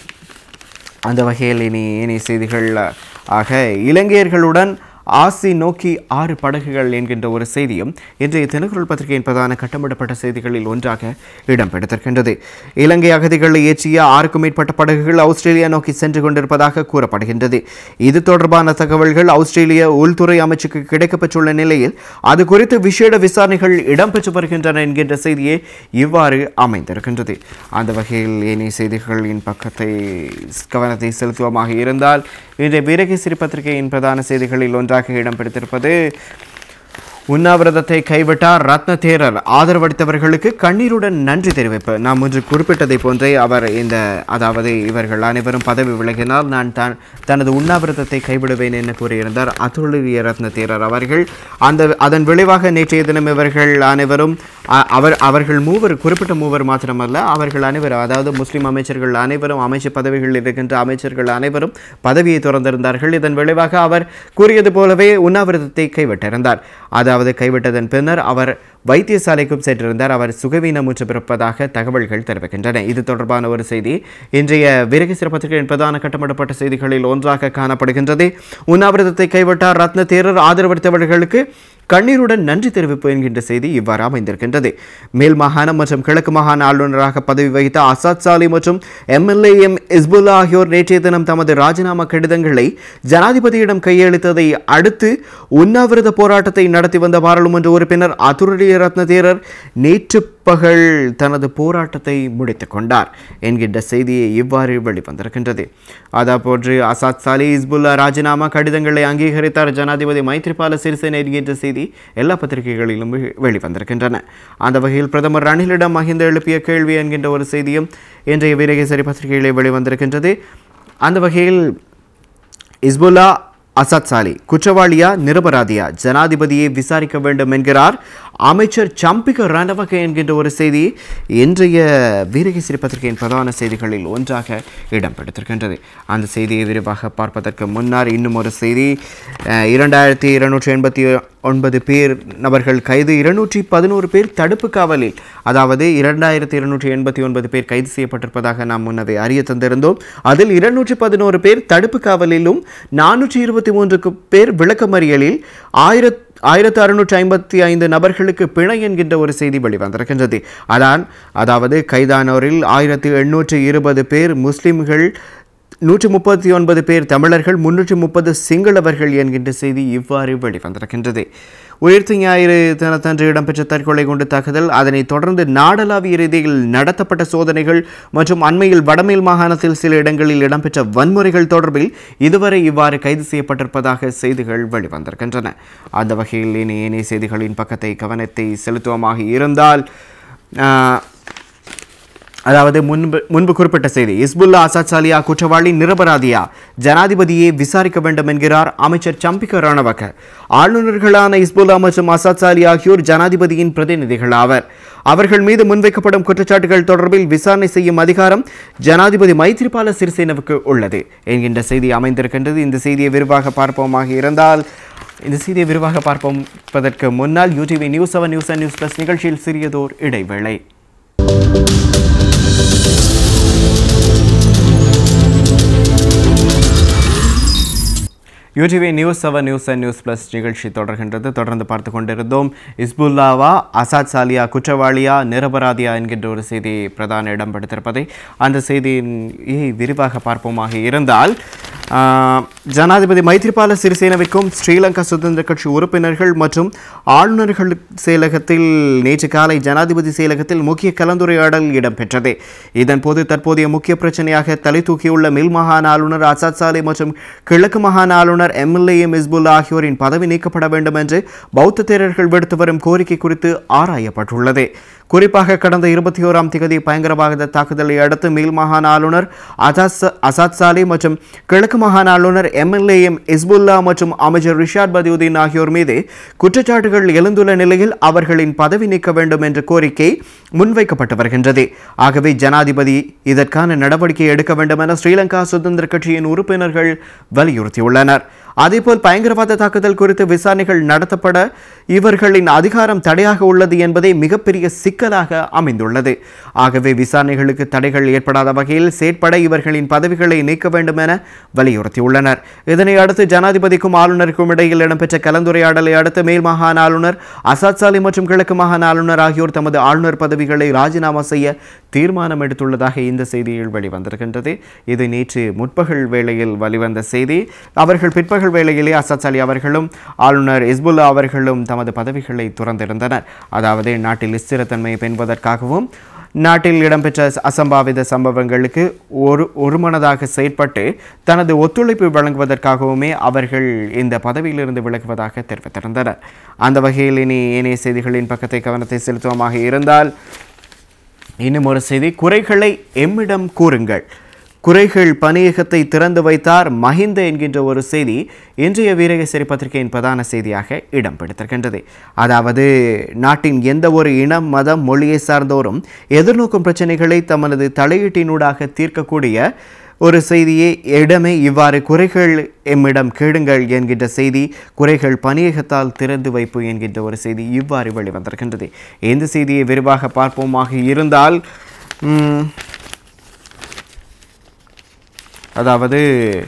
அந்த வகையில் இனி இனி செய்திகள் ஆக இலங்கையர்களுடன் ஆசி நோக்கி ஆறு படகுகள் என்கின்ற ஒரு செய்தியும் இன்றைய தினக்குரல் பத்திரிகையின் பிரதான கட்டமிடப்பட்ட செய்திகளில் ஒன்றாக இடம்பெற்றிருக்கின்றது இலங்கை அகதிகளை ஏற்றிய ஆறுக்கும் மேற்பட்ட படகுகள் ஆஸ்திரேலியா நோக்கி சென்று கொண்டிருப்பதாக கூறப்படுகின்றது இது தொடர்பான தகவல்கள் ஆஸ்திரேலிய உள்துறை அமைச்சுக்கு கிடைக்கப்பெற்றுள்ள நிலையில் அது குறித்து விசேட விசாரணைகள் இடம்பெற்று வருகின்றன என்கின்ற செய்தியே இவ்வாறு அமைந்திருக்கின்றது அந்த வகையில் ஏனைய செய்திகளின் பக்கத்தை கவனத்தை செலுத்துவமாக இருந்தால் இன்றைய வீரகேசரி பத்திரிகையின் பிரதான செய்திகளில் ஒன்றாக இடம் பிடித்திருப்பது உண்ணாவிரதத்தை கைவிட்டார் ரத்ன தேரர் ஆதரவளித்தவர்களுக்கு கண்ணீருடன் நன்றி தெரிவிப்பு நாம் முன்று குறிப்பிட்டதை போன்றே அவர் இந்த அதாவது இவர்கள் அனைவரும் பதவி விலகினால் நான் தான் தனது உண்ணாவிரதத்தை கைவிடுவேன் என கூறியிருந்தார் அத்துடைய ரத்ன தேரர் அவர்கள் அந்த அதன் விளைவாக நேற்றைய தினம் இவர்கள் அனைவரும் அ- அவர் அவர்கள் மூவர் குறிப்பிட்ட மூவர் மாத்திரமல்ல அவர்கள் அனைவரும் அதாவது முஸ்லிம் அமைச்சர்கள் அனைவரும் அமைச்சு பதவிகளில் இருக்கின்ற அமைச்சர்கள் அனைவரும் பதவியை துறந்திருந்தார்கள் இதன் விளைவாக அவர் கூறியது போலவே உண்ணாவிரதத்தை கைவிட்டிருந்தார் அதாவது அதாவது கைவிட்டதன் பின்னர் அவர் வைத்தியசாலைக்கும் சென்றிருந்தார் அவர் சுகவீனமுற்று பிறப்பதாக தகவல்கள் தெரிவிக்கின்றன இது தொடர்பான ஒரு செய்தி இன்றைய வீரகேசர பத்திரிகையின் பிரதான கட்டமிடப்பட்ட செய்திகளில் ஒன்றாக காணப்படுகின்றது உண்ணாவிரதத்தை கைவிட்டார் ரத்ன தேரர் ஆதரவளித்தவர்களுக்கு கண்ணீருடன் நன்றி தெரிவிப்பு என்கின்ற செய்தி இவ்வாறு அமைந்திருக்கின்றது மேல் மாகாணம் மற்றும் கிழக்கு மாகாண ஆளுநராக பதவி வகித்த அசாத் சாலி மற்றும் எம்எல்ஏ எம் இஸ்புல்லா ஆகியோர் நேற்றைய தினம் தமது ராஜினாமா கடிதங்களை ஜனாதிபதியிடம் கையளித்ததை அடுத்து உண்ணாவிரத போராட்டத்தை நடத்தி வந்த பாராளுமன்ற உறுப்பினர் அதுரலி ரத்ன தேரர் நேற்று பகல் தனது போராட்டத்தை முடித்துக் கொண்டார் என்கின்ற செய்தியை இவ்வாறு வெளிவந்திருக்கின்றது அதேபோன்று அசாத் சாலி இஸ்புல்லா ராஜினாமா கடிதங்களை அங்கீகரித்தார் ஜனாதிபதி மைத்ரிபால சிறிசேன என்கின்ற செய்தி எல்லா பத்திரிகைகளிலும் வெ- வெளிவந்திருக்கின்றன அந்த வகையில் பிரதமர் ரணிலிடம் மஹிந்த எழுப்பிய கேள்வி என்கின்ற ஒரு செய்தியும் இன்றைய வீரகேசரி பத்திரிகையிலே வெளிவந்திருக்கின்றது அந்த வகையில் இஸ்புல்லா அசாத் சாலி குற்றவாளியா நிரபராதியா ஜனாதிபதியை விசாரிக்க வேண்டும் என்கிறார் அமைச்சர் சம்பிக ரணவக என்கின்ற ஒரு செய்தி இன்றைய வீரகேசரி பத்திரிகையின் பிரதான செய்திகளில் ஒன்றாக இடம் பிடித்திருக்கின்றது அந்த செய்தியை விரிவாக பார்ப்பதற்கு முன்னர் இன்னும் ஒரு செய்தி அஹ், இரண்டாயிரத்தி இருநூற்றி எண்பத்தி ஒன்பது பேர் நபர்கள் கைது இருநூற்றி பதினோரு பேர் தடுப்பு காவலில் அதாவது இரண்டாயிரத்தி இருநூற்றி எண்பத்தி ஒன்பது பேர் கைது செய்யப்பட்டிருப்பதாக நாம் முன்னவே அறிய தந்திருந்தோம் அதில் இருநூற்றி பதினோரு பேர் தடுப்பு காவலிலும் நானூற்றி இருபத்தி மூன்றுக்கு பேர் விளக்கமறியலில் ஆயிரத் ஆயிரத்து அறுநூற்றி ஐம்பத்தி ஐந்து நபர்களுக்கு பிணை என்கின்ற ஒரு செய்தி வெளிவந்திருக்கின்றது அதான் அதாவது கைதானோரில் ஆயிரத்தி எண்ணூற்றி இருபது பேர் முஸ்லிம்கள் நூற்றி முப்பத்தி ஒன்பது பேர் தமிழர்கள் முன்னூற்றி முப்பது சிங்களவர்கள் என்கின்ற செய்தி இவ்வாறு வெளிவந்திருக்கின்றது உயிர்த்து ஞாயிறு தினத்தன்று இடம்பெற்ற தற்கொலை குண்டு தாக்குதல் அதனைத் தொடர்ந்து நாடளாவிய ரீதியில் நடத்தப்பட்ட சோதனைகள் மற்றும் அண்மையில் வடமேல் மாகாணத்தில் சில இடங்களில் இடம்பெற்ற வன்முறைகள் தொடர்பில் இதுவரை இவ்வாறு கைது செய்யப்பட்டிருப்பதாக செய்திகள் வெளிவந்திருக்கின்றன அந்த வகையில் இனி ஏனைய செய்திகளின் பக்கத்தை கவனத்தை செலுத்துவமாக இருந்தால் ஆஹ், அதாவது முன்பு முன்பு குறிப்பிட்ட செய்தி இஸ்புல்லா அசாத் சாலியா குற்றவாளி நிரபராதியா ஜனாதிபதியை விசாரிக்க வேண்டும் என்கிறார் அமைச்சர் சம்பிக்க ரணவக்க ஆளுநர்களான இஸ்புல்லா மற்றும் அசாத் சாலி ஆகியோர் ஜனாதிபதியின் பிரதிநிதிகள் ஆவர் அவர்கள் மீது முன்வைக்கப்படும் குற்றச்சாட்டுகள் தொடர்பில் விசாரணை செய்யும் அதிகாரம் ஜனாதிபதி மைத்ரிபால சிறிசேனவுக்கு உள்ளது என்கின்ற செய்தி அமைந்திருக்கின்றது இந்த செய்தியை விரிவாக பார்ப்போமாக இருந்தால் இந்த செய்தியை விரிவாக பார்ப்பதற்கு முன்னால் UTV news seven news and news plus நிகழ்ச்சியில் சிறியதோர் இடைவேளை UTV news seven news and news plus நிகழ்ச்சி தொடர்கின்றது தொடர்ந்து பார்த்து கொண்டிருந்தோம் இஸ்புல்லாவா அசாத் சாலியா குற்றவாளியா நிரபராதியா என்கின்ற ஒரு செய்தி பிரதான இடம் பிடித்திருப்பதை அந்த செய்தியை விரிவாக பார்ப்போமாக இருந்தால் ஆஹ், ஜனாதிபதி மைத்ரிபால சிறிசேனவிற்கும் ஸ்ரீலங்கா சுதந்திர கட்சி உறுப்பினர்கள் மற்றும் ஆளுநர்கள் செயலகத்தில் நேற்று காலை ஜனாதிபதி செயலகத்தில் முக்கிய கலந்துரையாடல் இடம்பெற்றது இதன்போது தற்போதைய முக்கிய பிரச்சனையாக தலை தூக்கியுள்ள மேல் மாகாண ஆளுநர் அசாத் சாலை மற்றும் கிழக்கு மாகாண ஆளுநர் எம்எல்ஏ மிஸ்புல்லா ஆகியோரின் பதவி நீக்கப்பட வேண்டும் என்று பௌத்த தேரர்கள் விடுத்து வரும் கோரிக்கை குறித்து ஆராயப்பட்டுள்ளது குறிப்பாக கடந்த இருபத்தி ஓராம் திகதி பயங்கரவாத தாக்குதலை அடுத்து மேல் மாகாண ஆளுநர் அசாத் அசாத் சாலி மற்றும் கிழக்கு மாகாண ஆளுநர் எம்எல்ஏ எம் இஸ்புல்லா மற்றும் அமைச்சர் ரிஷாட் பதியுதீன் ஆகியோர் மீது குற்றச்சாட்டுகள் எழுந்துள்ள நிலையில் அவர்களின் பதவி நீக்க வேண்டும் என்ற கோரிக்கை முன்வைக்கப்பட்டு வருகின்றது ஆகவே ஜனாதிபதி இதற்கான நடவடிக்கை எடுக்க வேண்டும் என ஸ்ரீலங்கா சுதந்திர கட்சியின் உறுப்பினர்கள் வலியுறுத்தியுள்ளனர் அதேபோல் பயங்கரவாத தாக்குதல் குறித்து விசாரணைகள் நடத்தப்பட இவர்களின் அதிகாரம் தடையாக உள்ளது என்பதே மிகப்பெரிய சிக்கலாக அமைந்துள்ளது ஆகவே விசாரணைகளுக்கு தடைகள் ஏற்படாத வகையில் செயற்பட இவர்களின் பதவிகளை நீக்க வேண்டும் என வலியுறுத்தியுள்ளனர் இதனை அடுத்து ஜனாதிபதிக்கும் ஆளுநருக்கும் இடையில் இடம்பெற்ற கலந்துரையாடலை அடுத்து மேல் மாகாண ஆளுநர் அசாத் சாலி மற்றும் கிழக்கு மாகாண ஆளுநர் ஆகியோர் தமது ஆளுநர் பதவிகளை ராஜினாமா செய்ய தீர்மானம் எடுத்துள்ளதாக இந்த செய்தியில் வெளிவந்திருக்கின்றது இது நேற்று முற்பகல் வேளையில் வெளிவந்த செய்தி அவர்கள் பிற்பகல் வேளையிலே அசாத் சாலி அவர்களும் ஆளுநர் இஸ்புல்லா அவர்களும் தமது பதவிகளை துறந்திருந்தனர் அதாவது நாட்டில் ஸ்திரத்தன்மையை பெண்பதற்காகவும் நாட்டில் இடம்பெற்ற அசம்பாவித சம்பவங்களுக்கு ஒரு ஒருமனதாக செயற்பட்டு தனது ஒத்துழைப்பு வழங்குவதற்காகவுமே அவர்கள் இந்த பதவியிலிருந்து விலகுவதாக தெரிவித்திருந்தனர் அந்த வகையில் இனி ஏனைய செய்திகளின் பக்கத்தை கவனத்தை செலுத்துவமாக இருந்தால் இன்னும் ஒரு செய்தி குறைகளை எம்மிடம் கூறுங்கள் குறைகள் பணியகத்தை திறந்து வைத்தார் மஹிந்த என்கின்ற ஒரு செய்தி இன்றைய வீரகேசரி பத்திரிகையின் பிரதான செய்தியாக இடம் பிடித்திருக்கின்றது அதாவது நாட்டின் எந்த ஒரு இனம் மதம் மொழியை சார்ந்தோரும் எதிர்நோக்கும் பிரச்சனைகளை தமது தலையீட்டினூடாக தீர்க்கக்கூடிய ஒரு செய்தியை இடமே இவ்வாறு குறைகள் எம்மிடம் கேடுங்கள் என்கின்ற செய்தி குறைகள் பணியகத்தால் திறந்து வைப்பு என்கின்ற ஒரு செய்தி இவ்வாறு வெளிவந்திருக்கின்றது இந்த செய்தியை விரிவாக பார்ப்போமாக இருந்தால் ம், அதாவது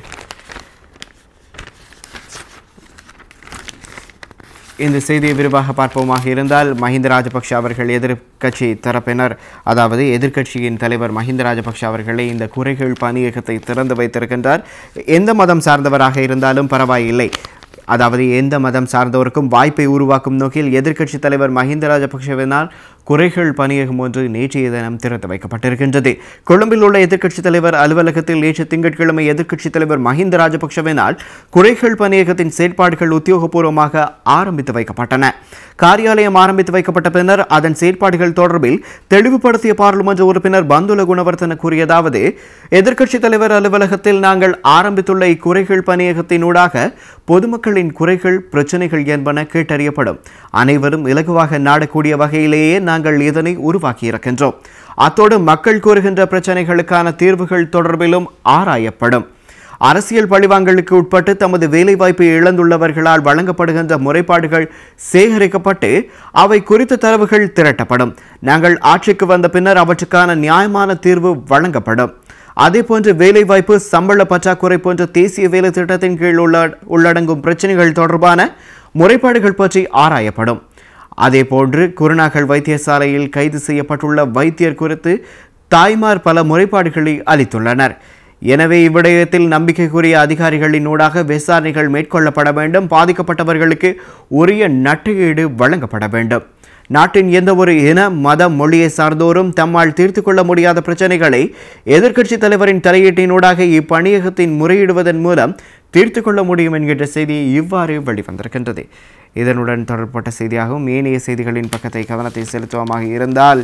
இந்த செய்தியை விரிவாக பார்ப்போமாக இருந்தால் மஹிந்த ராஜபக்ஷ அவர்கள் எதிர்க்கட்சி தரப்பினர் அதாவது எதிர்க்கட்சியின் தலைவர் மஹிந்த ராஜபக்ஷ அவர்களே இந்த குறைகள் பணியகத்தை திறந்து வைத்திருக்கின்றார் எந்த மதம் சார்ந்தவராக இருந்தாலும் பரவாயில்லை அதாவது எந்த மதம் சார்ந்தவருக்கும் வாய்ப்பை உருவாக்கும் நோக்கில் எதிர்க்கட்சி தலைவர் மஹிந்த ராஜபக்ஷவினால் குறைகள் பணியகம் ஒன்று நேற்றைய தினம் திறந்து வைக்கப்பட்டிருக்கின்றது கொழும்பில் உள்ள எதிர்க்கட்சி தலைவர் அலுவலகத்தில் நேற்று திங்கட்கிழமை எதிர்க்கட்சி தலைவர் மஹிந்த ராஜபக்ஷவினால் குறைகள் பணியகத்தின் செயற்பாடுகள் உத்தியோகபூர்வமாக ஆரம்பித்து வைக்கப்பட்டன காரியாலயம் ஆரம்பித்து வைக்கப்பட்ட பின்னர் அதன் செயற்பாடுகள் தொடர்பில் தெளிவுபடுத்திய பாராளுமன்ற உறுப்பினர் பந்துல குணவர்த்தன கூறியதாவது எதிர்க்கட்சி தலைவர் அலுவலகத்தில் நாங்கள் ஆரம்பித்துள்ள இக்குறைகள் பணியகத்தினூடாக பொதுமக்களின் குறைகள் பிரச்சனைகள் என்பன கேட்டறியப்படும் அனைவரும் இலகுவாக நாடக்கூடிய வகையிலேயே நாங்கள் இதனை உருவாக்கியிருக்கின்றோம் அத்தோடு மக்கள் கூறுகின்ற பிரச்சனைகளுக்கான தீர்வுகள் தொடர்பிலும் ஆராயப்படும் அரசியல் பழிவாங்கலுக்கு உட்பட்டு தமது வேலைவாய்ப்பை இழந்துள்ளவர்களால் வழங்கப்படுகின்ற முறைப்பாடுகள் சேகரிக்கப்பட்டு அவை குறித்த தரவுகள் திரட்டப்படும் நாங்கள் ஆட்சிக்கு வந்த பின்னர் அவற்றுக்கான நியாயமான தீர்வு வழங்கப்படும் அதேபோன்று வேலைவாய்ப்பு சம்பள பற்றாக்குறை போன்ற தேசிய வேலை திட்டத்தின் கீழ் உள்ள உள்ளடங்கும் பிரச்சனைகள் தொடர்பான முறைப்பாடுகள் பற்றி ஆராயப்படும் அதேபோன்று குருநாகல் வைத்தியசாலையில் கைது செய்யப்பட்டுள்ள வைத்தியர் குறித்து தாய்மார் பல முறைப்பாடுகளை அளித்துள்ளனர் எனவே இவ்விடயத்தில் நம்பிக்கைக்குரிய அதிகாரிகளின் ஊடாக விசாரணைகள் மேற்கொள்ளப்பட வேண்டும் பாதிக்கப்பட்டவர்களுக்கு உரிய நட்டுஈடு வழங்கப்பட வேண்டும் நாட்டின் எந்த ஒரு இன மத மொழியை சார்ந்தோரும் தம்மால் தீர்த்து கொள்ள முடியாத பிரச்சனைகளை எதிர்க்கட்சி தலைவரின் தலையீட்டினூடாக இப்பணியகத்தின் முறையிடுவதன் மூலம் தீர்த்து கொள்ள முடியும் என்கின்ற செய்தி இவ்வாறு வெளிவந்திருக்கின்றது இதனுடன் தொடர்பட்ட செய்தியாகவும் ஏனைய செய்திகளின் பக்கத்தை கவனத்தை செலுத்துவமாக இருந்தால்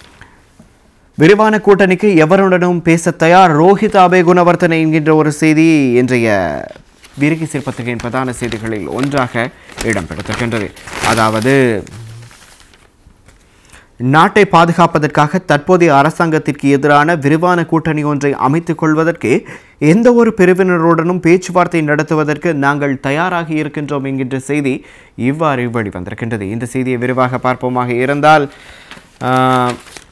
விரிவான கூட்டணிக்கு எவருடனும் பேச தயார் ரோஹித் அபே குணவர்த்தனை என்கின்ற ஒரு செய்தி இன்றைய விருகி சிற்பத்துகையின் பிரதான செய்திகளில் ஒன்றாக இடம்பெற்றிருக்கின்றது அதாவது நாட்டை பாதுகாப்பதற்காக தற்போதைய அரசாங்கத்திற்கு எதிரான விரிவான கூட்டணி ஒன்றை அமைத்துக் கொள்வதற்கு எந்த ஒரு பிரிவினருடனும் பேச்சுவார்த்தை நடத்துவதற்கு நாங்கள் தயாராகி இருக்கின்றோம் என்கின்ற செய்தி இவ்வாறு வெளிவந்திருக்கின்றது இந்த செய்தியை விரிவாக பார்ப்போமாக இருந்தால் ஆஹ்,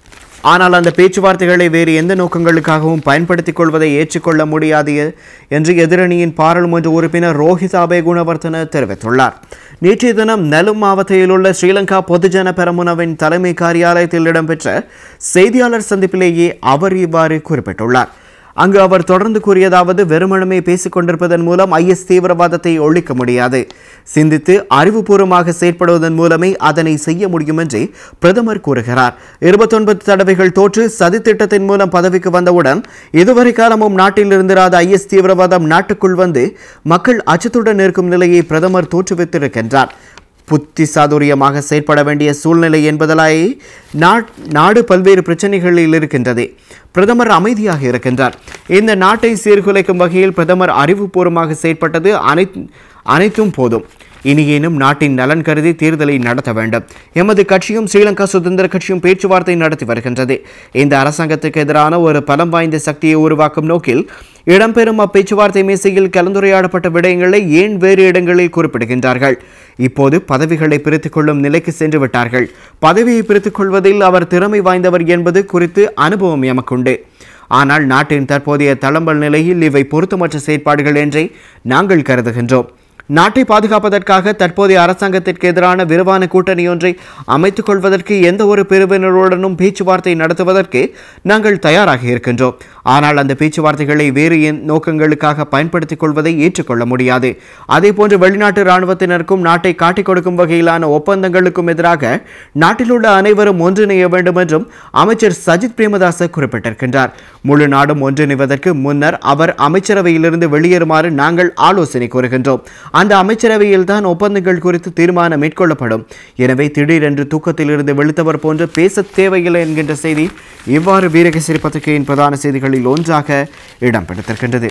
ஆனால் அந்த பேச்சுவார்த்தைகளை வேறு எந்த நோக்கங்களுக்காகவும் பயன்படுத்திக் கொள்வதை ஏற்றுக்கொள்ள முடியாது எ- என்று எதிரணியின் பாராளுமன்ற உறுப்பினர் ரோஹித் அபே குணவர்த்தன தெரிவித்துள்ளார் நேற்றைய தினம் நெலும் மாவட்டத்தில் உள்ள ஸ்ரீலங்கா பொதுஜன பெரமுனவின் தலைமை காரியாலயத்தில் இடம்பெற்ற செய்தியாளர் சந்திப்பிலேயே அவர் இவ்வாறு குறிப்பிட்டுள்ளார் அங்கு அவர் தொடர்ந்து கூறியதாவது வெறுமனமே பேசிக் கொண்டிருப்பதன் மூலம் ஐஎஸ் தீவிரவாதத்தை ஒழிக்க முடியாது சிந்தித்து அறிவுபூர்வமாக செயற்படுவதன் மூலமே அதனை செய்ய முடியும் என்று பிரதமர் கூறுகிறார் இருபத்தொன்பது தடவைகள் தோற்று சதித்திட்டத்தின் மூலம் பதவிக்கு வந்தவுடன் இதுவரை காலமும் நாட்டில் இருந்திராத ஐஎஸ் தீவிரவாதம் நாட்டுக்குள் வந்து மக்கள் அச்சத்துடன் இருக்கும் நிலையை பிரதமர் தோற்றுவித்திருக்கின்றார் புத்தி சாதுரியமாக செயற்பட வேண்டிய சூழ்நிலை என்பதலாயே நா- நாடு பல்வேறு பிரச்சனைகளில் இருக்கின்றது பிரதமர் அமைதியாக இருக்கின்றார் இந்த நாட்டை சீர்குலைக்கும் வகையில் பிரதமர் அறிவுபூர்வமாக செயற்பட்டது அனை அனைத்தும் போதும் இனியேனும் நாட்டின் நலன் கருதி தேர்தலை நடத்த வேண்டும் எமது கட்சியும் ஸ்ரீலங்கா சுதந்திர கட்சியும் பேச்சுவார்த்தை நடத்தி வருகின்றது இந்த அரசாங்கத்துக்கு எதிரான ஒரு பலம் வாய்ந்த சக்தியை உருவாக்கும் நோக்கில் இடம்பெறும் அப்பேச்சுவார்த்தை மேசையில் கலந்துரையாடப்பட்ட விடயங்களை ஏன் வேறு இடங்களில் குறிப்பிடுகின்றார்கள் இப்போது பதவிகளை பிரித்துக் கொள்ளும் நிலைக்கு சென்று விட்டார்கள் பதவியை பிரித்துக் கொள்வதில் அவர் திறமை வாய்ந்தவர் என்பது குறித்து அனுபவம் எமக்குண்டு ஆனால் நாட்டின் தற்போதைய தளம்பல் நிலையில் இவை பொருத்தமற்ற செயற்பாடுகள் என்றே நாங்கள் கருதுகின்றோம் நாட்டை பாதுகாப்பதற்காக தற்போதைய அரசாங்கத்திற்கு எதிரான விரிவான கூட்டணி ஒன்றை அமைத்துக் கொள்வதற்கு எந்த ஒரு பிரிவினருடனும் பேச்சுவார்த்தை நடத்துவதற்கு நாங்கள் தயாராக இருக்கின்றோம் ஆனால் அந்த பேச்சுவார்த்தைகளை வேறு என் நோக்கங்களுக்காக பயன்படுத்திக் கொள்வதை ஏற்றுக்கொள்ள முடியாது அதேபோன்று வெளிநாட்டு இராணுவத்தினருக்கும் நாட்டை காட்டிக் கொடுக்கும் வகையிலான ஒப்பந்தங்களுக்கும் எதிராக நாட்டில் உள்ள அனைவரும் ஒன்றிணைய வேண்டும் என்றும் அமைச்சர் சஜித் பிரேமதாச குறிப்பிட்டிருக்கின்றார் முழு நாடும் ஒன்றிணைவதற்கு முன்னர் அவர் அமைச்சரவையிலிருந்து வெளியேறுமாறு நாங்கள் ஆலோசனை கூறுகின்றோம் அந்த அமைச்சரவையில் தான் ஒப்பந்தங்கள் குறித்து தீர்மானம் மேற்கொள்ளப்படும் எனவே திடீரென்று தூக்கத்திலிருந்து விழுத்தவர் போன்று பேச தேவையில்லை என்கின்ற செய்தி இவ்வாறு வீரகேசரி பத்திரிகையின் பிரதான செய்திகளில் ஒன்றாக இடம்பெற்றிருக்கின்றது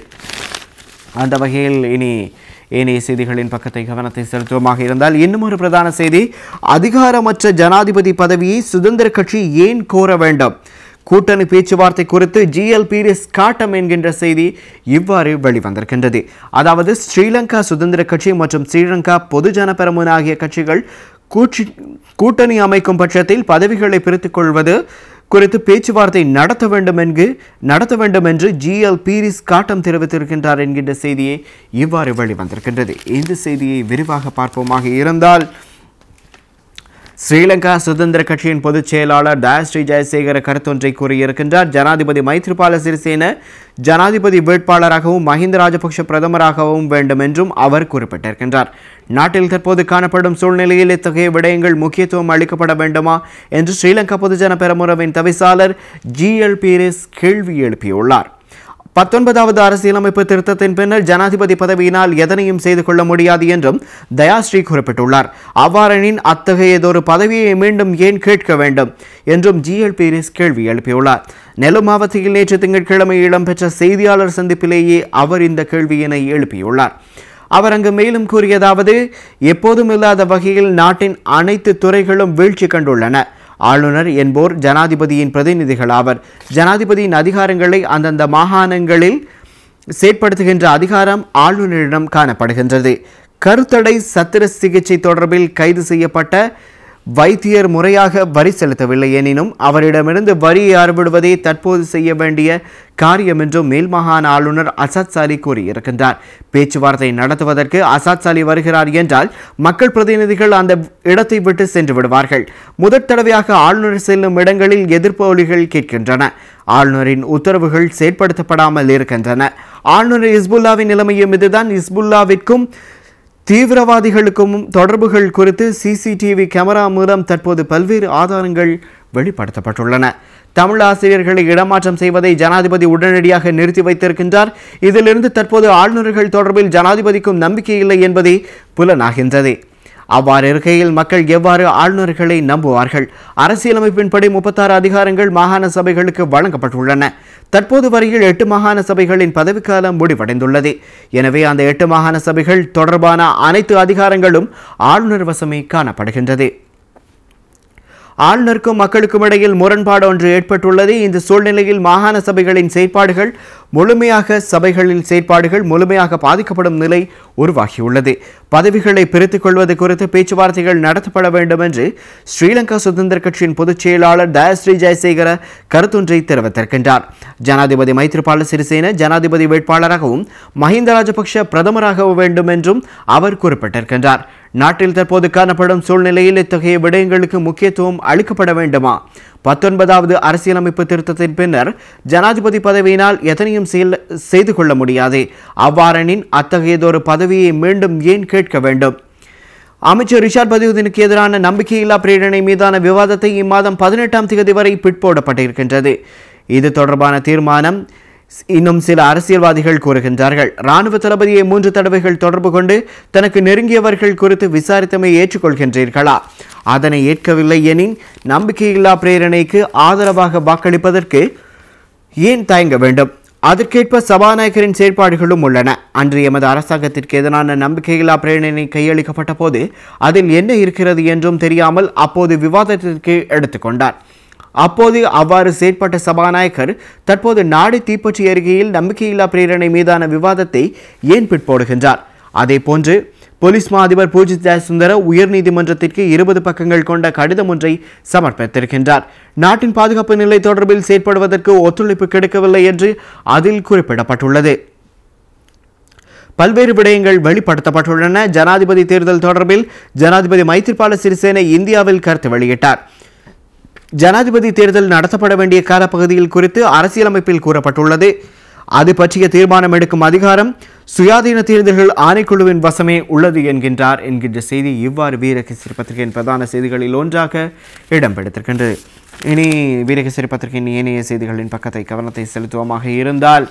அந்த வகையில் இனி ஏனைய செய்திகளின் பக்கத்தை கவனத்தை செலுத்துவமாக இருந்தால் இன்னும் ஒரு பிரதான செய்தி அதிகாரமற்ற ஜனாதிபதி பதவியை சுதந்திர கட்சி ஏன் கோர வேண்டும் கூட்டணி பேச்சுவார்த்தை குறித்து ஜிஎல் பீரிஸ் காட்டம் என்கின்ற செய்தி இவ்வாறு வெளிவந்திருக்கின்றது அதாவது ஸ்ரீலங்கா சுதந்திர கட்சி மற்றும் ஸ்ரீலங்கா பொதுஜன பெரமுன ஆகிய கட்சிகள் கூட்சி கூட்டணி அமைக்கும் பட்சத்தில் பதவிகளை பிரித்துக் கொள்வது குறித்து பேச்சுவார்த்தை நடத்த வேண்டும் என்று நடத்த வேண்டும் என்று ஜிஎல் பீரிஸ் காட்டம் தெரிவித்திருக்கின்றார் என்கின்ற செய்தியை இவ்வாறு வெளிவந்திருக்கின்றது இந்த செய்தியை விரிவாக பார்ப்போமாக இருந்தால் ஸ்ரீலங்கா சுதந்திர கட்சியின் பொதுச் செயலாளர் தயாஸ்ரீ ஜெயசேகர கருத்தொன்றை கூறியிருக்கின்றார் ஜனாதிபதி மைத்ரிபால சிறிசேன ஜனாதிபதி வேட்பாளராகவும் மஹிந்த ராஜபக்ஷ பிரதமராகவும் வேண்டும் என்றும் அவர் குறிப்பிட்டிருக்கின்றார் நாட்டில் தற்போது காணப்படும் சூழ்நிலையில் இத்தகைய விடயங்கள் முக்கியத்துவம் அளிக்கப்பட வேண்டுமா என்று ஸ்ரீலங்கா பொதுஜன பெரமுறவின் தவிசாளர் ஜி எல் பீரிஸ் கேள்வி எழுப்பியுள்ளார் பத்தொன்பதாவது அரசியலமைப்பு திருத்தத்தின் பின்னர் ஜனாதிபதி பதவியினால் எதனையும் செய்து கொள்ள முடியாது என்றும் தயாஸ்ரீ குறிப்பிட்டுள்ளார் அவ்வாறெனின் அத்தகையதொரு பதவியை மீண்டும் ஏன் கேட்க வேண்டும் என்றும் ஜி எல் பீரிஸ் கேள்வி எழுப்பியுள்ளார் நெல்லும் மாவட்டத்தில் நேற்று திங்கட்கிழமை இடம்பெற்ற செய்தியாளர் சந்திப்பிலேயே அவர் இந்த கேள்வியினை எழுப்பியுள்ளார் அவர் அங்கு மேலும் கூறியதாவது எப்போதும் இல்லாத வகையில் நாட்டின் அனைத்து துறைகளும் வீழ்ச்சி கண்டுள்ளன ஆளுநர் என்போர் ஜனாதிபதியின் பிரதிநிதிகள் ஆவர் ஜனாதிபதியின் அதிகாரங்களை அந்தந்த மாகாணங்களில் செயற்படுத்துகின்ற அதிகாரம் ஆளுநரிடம் காணப்படுகின்றது கருத்தடை சத்திர சிகிச்சை தொடர்பில் கைது செய்யப்பட்ட வைத்தியர் முறையாக வரி செலுத்தவில்லை எனினும் அவரிடமிருந்து வரியை அறுவிடுவதே தற்போது செய்ய வேண்டிய காரியம் என்றும் மேல்மாகாண ஆளுநர் அசாத் சாலி கூறியிருக்கின்றார் பேச்சுவார்த்தை நடத்துவதற்கு அசாத் சாலி வருகிறார் என்றால் மக்கள் பிரதிநிதிகள் அந்த இடத்தை விட்டு சென்று விடுவார்கள் முதற் தடவையாக ஆளுநர் செல்லும் இடங்களில் எதிர்ப்பு ஒலிகள் கேட்கின்றன ஆளுநரின் உத்தரவுகள் செயற்படுத்தப்படாமல் இருக்கின்றன ஆளுநர் இஸ்புல்லாவின் நிலைமையும் இதுதான் இஸ்புல்லாவிற்கும் தீவிரவாதிகளுக்கும் தொடர்புகள் குறித்து சிசிடிவி கேமரா மூலம் தற்போது பல்வேறு ஆதாரங்கள் வெளிப்படுத்தப்பட்டுள்ளன தமிழ் ஆசிரியர்களை இடமாற்றம் செய்வதை ஜனாதிபதி உடனடியாக நிறுத்தி வைத்திருக்கின்றார் இதிலிருந்து தற்போது ஆளுநர்கள் தொடர்பில் ஜனாதிபதிக்கும் நம்பிக்கை இல்லை என்பதே புலனாகின்றது அவ்வாறு இருக்கையில் மக்கள் எவ்வாறு ஆளுநர்களை நம்புவார்கள் அரசியலமைப்பின்படி முப்பத்தாறு அதிகாரங்கள் மாகாண சபைகளுக்கு வழங்கப்பட்டுள்ளன தற்போது வரையில் எட்டு மாகாண சபைகளின் பதவிக்காலம் முடிவடைந்துள்ளது எனவே அந்த எட்டு மாகாண சபைகள் தொடர்பான அனைத்து அதிகாரங்களும் ஆளுநர் வசமே காணப்படுகின்றது ஆளுநருக்கும் மக்களுக்கும் இடையில் முரண்பாடு ஒன்று ஏற்பட்டுள்ளது இந்த சூழ்நிலையில் மாகாண சபைகளின் செயற்பாடுகள் முழுமையாக சபைகளில் செயற்பாடுகள் முழுமையாக பாதிக்கப்படும் நிலை உருவாகியுள்ளது பதவிகளை பிரித்துக் கொள்வது குறித்து பேச்சுவார்த்தைகள் நடத்தப்பட வேண்டும் என்று ஸ்ரீலங்கா சுதந்திர கட்சியின் பொதுச் செயலாளர் தயஸ்ரீ ஜெயசேகர கருத்தொன்றை தெரிவித்திருக்கின்றார் ஜனாதிபதி மைத்ரிபால சிறிசேன ஜனாதிபதி வேட்பாளராகவும் மஹிந்த ராஜபக்ஷ பிரதமராக வேண்டும் என்றும் அவர் குறிப்பிட்டிருக்கின்றார் நாட்டில் தற்போது காணப்படும் சூழ்நிலையில் இத்தகைய விடயங்களுக்கு முக்கியத்துவம் அளிக்கப்பட வேண்டுமா பத்தொன்பதாவது அரசியலமைப்பு திருத்தத்தின் பின்னர் ஜனாதிபதி பதவியினால் எதனையும் செயல் செய்து கொள்ள முடியாது அவ்வாறெனின் அத்தகையதொரு பதவியை மீண்டும் ஏன் கேட்க வேண்டும் அமைச்சர் ரிஷாட் பதியுதீனுக்கு எதிரான நம்பிக்கையில்லா பிரேரணை மீதான விவாதத்தை இம்மாதம் பதினெட்டாம் தேதி வரை பிற்போடப்பட்டிருக்கின்றது இது தொடர்பான தீர்மானம் இன்னும் சில அரசியல்வாதிகள் கூறுகின்றார்கள் ராணுவ தளபதியை மூன்று தடவைகள் தொடர்பு கொண்டு தனக்கு நெருங்கியவர்கள் குறித்து விசாரித்தமை ஏற்றுக்கொள்கின்றீர்களா அதனை ஏற்கவில்லை எனின் நம்பிக்கையில்லா பிரேரணைக்கு ஆதரவாக வாக்களிப்பதற்கு ஏன் தயங்க வேண்டும் அதற்கேற்ப சபாநாயகரின் செயற்பாடுகளும் உள்ளன அன்று எமது அரசாங்கத்திற்கு எதிரான நம்பிக்கையில்லா பிரேரணை கையளிக்கப்பட்ட போது அதில் என்ன இருக்கிறது என்றும் தெரியாமல் அப்போது விவாதத்திற்கு எடுத்துக்கொண்டார் அப்போது அவ்வாறு செயற்பட்ட சபாநாயகர் தற்போது நாடு தீப்பற்றி அருகையில் நம்பிக்கையில்லா பிரேரணை மீதான விவாதத்தை ஏன் பிற்போடுகின்றார் அதே போன்று போலீஸ் மா அதிபர் பூஜித் ஜெயசுந்தர உயர்நீதிமன்றத்திற்கு இருபது பக்கங்கள் கொண்ட கடிதம் ஒன்றை சமர்ப்பித்திருக்கின்றார் நாட்டின் பாதுகாப்பு நிலை தொடர்பில் செயற்படுவதற்கு ஒத்துழைப்பு கிடைக்கவில்லை என்று அதில் குறிப்பிடப்பட்டுள்ளது பல்வேறு விடயங்கள் வெளிப்படுத்தப்பட்டுள்ளன ஜனாதிபதி தேர்தல் தொடர்பில் ஜனாதிபதி மைத்ரிபால சிறிசேன இந்தியாவில் கருத்து வெளியிட்டார் ஜனாதிபதி தேர்தல் நடத்தப்பட வேண்டிய காலப்பகுதியில் குறித்து அரசியலமைப்பில் கூறப்பட்டுள்ளது அது பற்றிய தீர்மானம் எடுக்கும் அதிகாரம் சுயாதீன தேர்தல்கள் ஆணைக்குழுவின் வசமே உள்ளது என்கின்றார் என்கின்ற செய்தி இவ்வாறு வீரகேசரி பத்திரிகையின் பிரதான செய்திகளில் ஒன்றாக இடம் பிடித்திருக்கின்றது இனி வீரகேசரி பத்திரிகையின் ஏனைய செய்திகளின் பக்கத்தை கவனத்தை செலுத்துவோமாக இருந்தால்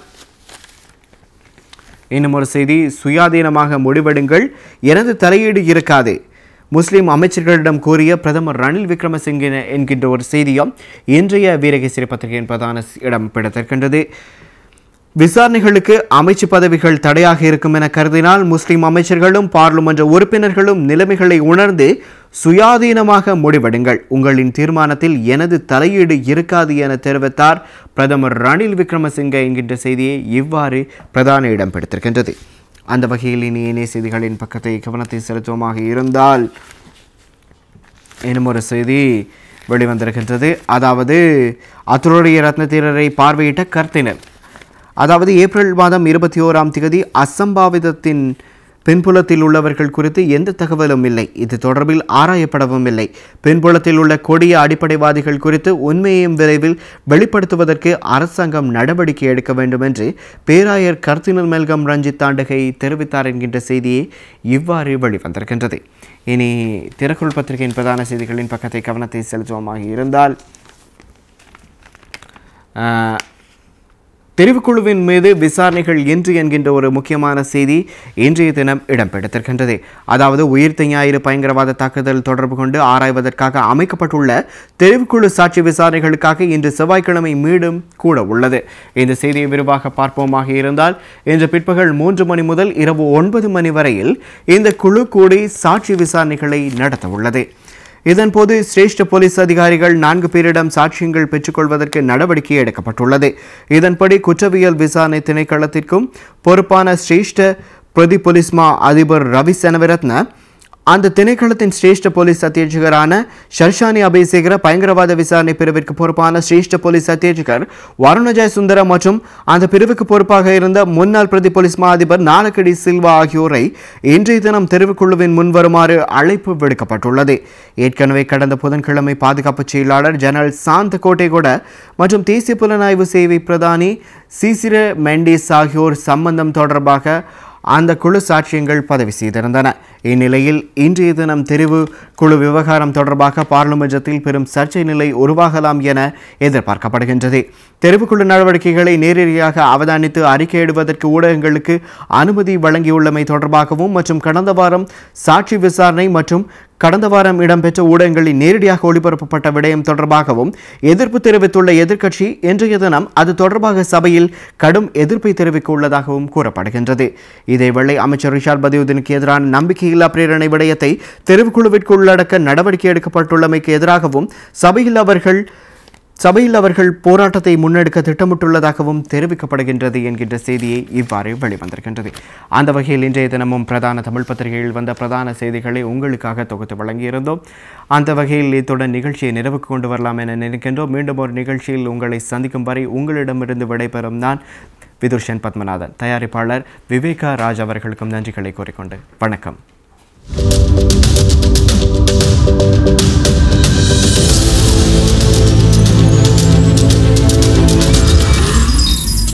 இன்னும் ஒரு செய்தி சுயாதீனமாக முடிவெடுங்கள் எனது தலையீடு இருக்காது முஸ்லிம் அமைச்சர்களிடம் கூறிய பிரதமர் ரணில் விக்ரமசிங்கே என்கின்ற ஒரு செய்தியும் இன்றைய வீரகேசரி பத்திரிகையின் பிரதான இடம் பிடித்திருக்கின்றது விசாரணைகளுக்கு அமைச்சு பதவிகள் தடையாக இருக்கும் என கருதினால் முஸ்லிம் அமைச்சர்களும் பாராளுமன்ற உறுப்பினர்களும் நிலைமைகளை உணர்ந்து சுயாதீனமாக முடிவெடுங்கள் உங்களின் தீர்மானத்தில் எனது தலையீடு இருக்காது என தெரிவித்தார் பிரதமர் ரணில் விக்ரமசிங்கே என்கின்ற செய்தியை இவ்வாறு பிரதான இடம் பிடித்திருக்கின்றது அந்த வகையில் இனி இணைய செய்திகளின் பக்கத்தை கவனத்தை செலுத்துவமாக இருந்தால் இன்னும் ஒரு செய்தி வெளிவந்திருக்கின்றது அதாவது அத்துடைய ரத்னதீரரை பார்வையிட்ட கர்த்தினர் அதாவது ஏப்ரல் மாதம் இருபத்தி ஓராம் திகதி அசம்பாவிதத்தின் பின்புலத்தில் உள்ளவர்கள் குறித்து எந்த தகவலும் இல்லை இது தொடர்பில் ஆராயப்படவும் இல்லை பின்புலத்தில் உள்ள கொடிய அடிப்படைவாதிகள் குறித்து உண்மையையும் விரைவில் வெளிப்படுத்துவதற்கு அரசாங்கம் நடவடிக்கை எடுக்க வேண்டும் என்று பேராயர் கர்த்தினல் மெல்கம் ரஞ்சித் தாண்டகை தெரிவித்தார் என்கின்ற செய்தியை இவ்வாறு வெளிவந்திருக்கின்றது இனி திறக்குள் பத்திரிகையின் பிரதான செய்திகளின் பக்கத்தை கவனத்தை செலுத்துவோமாக இருந்தால் ஆஹ், தெரிவுக்குழுவின் மீது விசாரணைகள் இன்று என்கின்ற ஒரு முக்கியமான செய்தி இன்றைய தினம் இடம்பெடுத்திருக்கின்றது அதாவது உயிர்த்த ஞாயிறு பயங்கரவாத தாக்குதல் தொடர்பு கொண்டு ஆராய்வதற்காக அமைக்கப்பட்டுள்ள தெரிவுக்குழு சாட்சி விசாரணைகளுக்காக இன்று செவ்வாய்க்கிழமை மீண்டும் கூட உள்ளது இந்த செய்தியை விரிவாக பார்ப்போமாக இருந்தால் இன்று பிற்பகல் மூன்று மணி முதல் இரவு ஒன்பது மணி வரையில் இந்த குழு கூடி சாட்சி விசாரணைகளை நடத்த உள்ளது இதன்போது சிரேஷ்ட போலீஸ் அதிகாரிகள் நான்கு பேரிடம் சாட்சியங்கள் பெற்றுக்கொள்வதற்கு நடவடிக்கை எடுக்கப்பட்டுள்ளது இதன்படி குற்றவியல் விசாரணை திணைக்களத்திற்கும் பொறுப்பான சிரேஷ்ட பிரதி போலீஸ் மா அதிபர் ரவி செனவிரத்ன அந்த திணைக்களத்தின் சிரேஷ்ட போலீஸ் அத்தியட்சகரான ஷர்ஷானி அபேசேகர பயங்கரவாத விசாரணை பிரிவிற்கு பொறுப்பான சிரேஷ்ட போலீஸ் அத்தியட்சகர் வருணஜாய் சுந்தரம் மற்றும் அந்த பிரிவுக்கு பொறுப்பாக இருந்த முன்னாள் பிரதி போலீஸ் மா அதிபர் நாலக்கடி சில்வா ஆகியோரை இன்றைய தினம் தெரிவுக்குழுவின் முன்வருமாறு அழைப்பு விடுக்கப்பட்டுள்ளது ஏற்கனவே கடந்த புதன்கிழமை பாதுகாப்பு செயலாளர் ஜெனரல் சாந்த கோட்டைகொட மற்றும் தேசிய புலனாய்வு சேவை பிரதானி சிசிர மெண்டிஸ் ஆகியோர் சம்பந்தம் தொடர்பாக அந்த குழு சாட்சியங்கள் பதவி செய்திருந்தன இந்நிலையில் இன்றைய தினம் தெரிவு குழு விவகாரம் தொடர்பாக பார்லிமென்றத்தில் பெரும் சர்ச்சை நிலை உருவாகலாம் என எதிர்பார்க்கப்படுகின்றது தெரிவுக்குழு நடவடிக்கைகளை நேரடியாக அவதானித்து அறிக்கையிடுவதற்கு ஊடகங்களுக்கு அனுமதி வழங்கியுள்ளமை தொடர்பாகவும் மற்றும் கடந்த வாரம் சாட்சி விசாரணை மற்றும் கடந்த வாரம் இடம்பெற்ற ஊடகங்களில் நேரடியாக ஒளிபரப்பப்பட்ட விடயம் தொடர்பாகவும் எதிர்ப்பு தெரிவித்துள்ள எதிர்க்கட்சி இன்றைய தினம் அது தொடர்பாக சபையில் கடும் எதிர்ப்பை தெரிவிக்க உள்ளதாகவும் கூறப்படுகின்றது இதேவேளை அமைச்சர் ரிஷால் பதியுதீனுக்கு எதிரான நம்பிக்கையில்லா பிரேரணை விடயத்தை தெரிவுக்குழுவிற்கு உள்ளடக்க நடவடிக்கை எடுக்கப்பட்டுள்ளமைக்கு எதிராகவும் சபையில் அவர்கள் சபையில் அவர்கள் போராட்டத்தை முன்னெடுக்க திட்டமிட்டுள்ளதாகவும் தெரிவிக்கப்படுகின்றது என்கின்ற செய்தியை இவ்வாறு வெளிவந்திருக்கின்றது அந்த வகையில் இன்றைய தினமும் பிரதான தமிழ் பத்திரிகையில் வந்த பிரதான செய்திகளை உங்களுக்காக தொகுத்து வழங்கியிருந்தோம் அந்த வகையில் இத்துடன் நிகழ்ச்சியை நிறைவுக்கு கொண்டு வரலாம் என நினைக்கின்றோம் மீண்டும் ஒரு நிகழ்ச்சியில் உங்களை சந்திக்கும் வரை உங்களிடமிருந்து விடைபெறும் நான் விதுர்ஷன் பத்மநாதன் தயாரிப்பாளர் விவேகா ராஜ் அவர்களுக்கும் நன்றிகளை கூறிக்கொண்டு வணக்கம்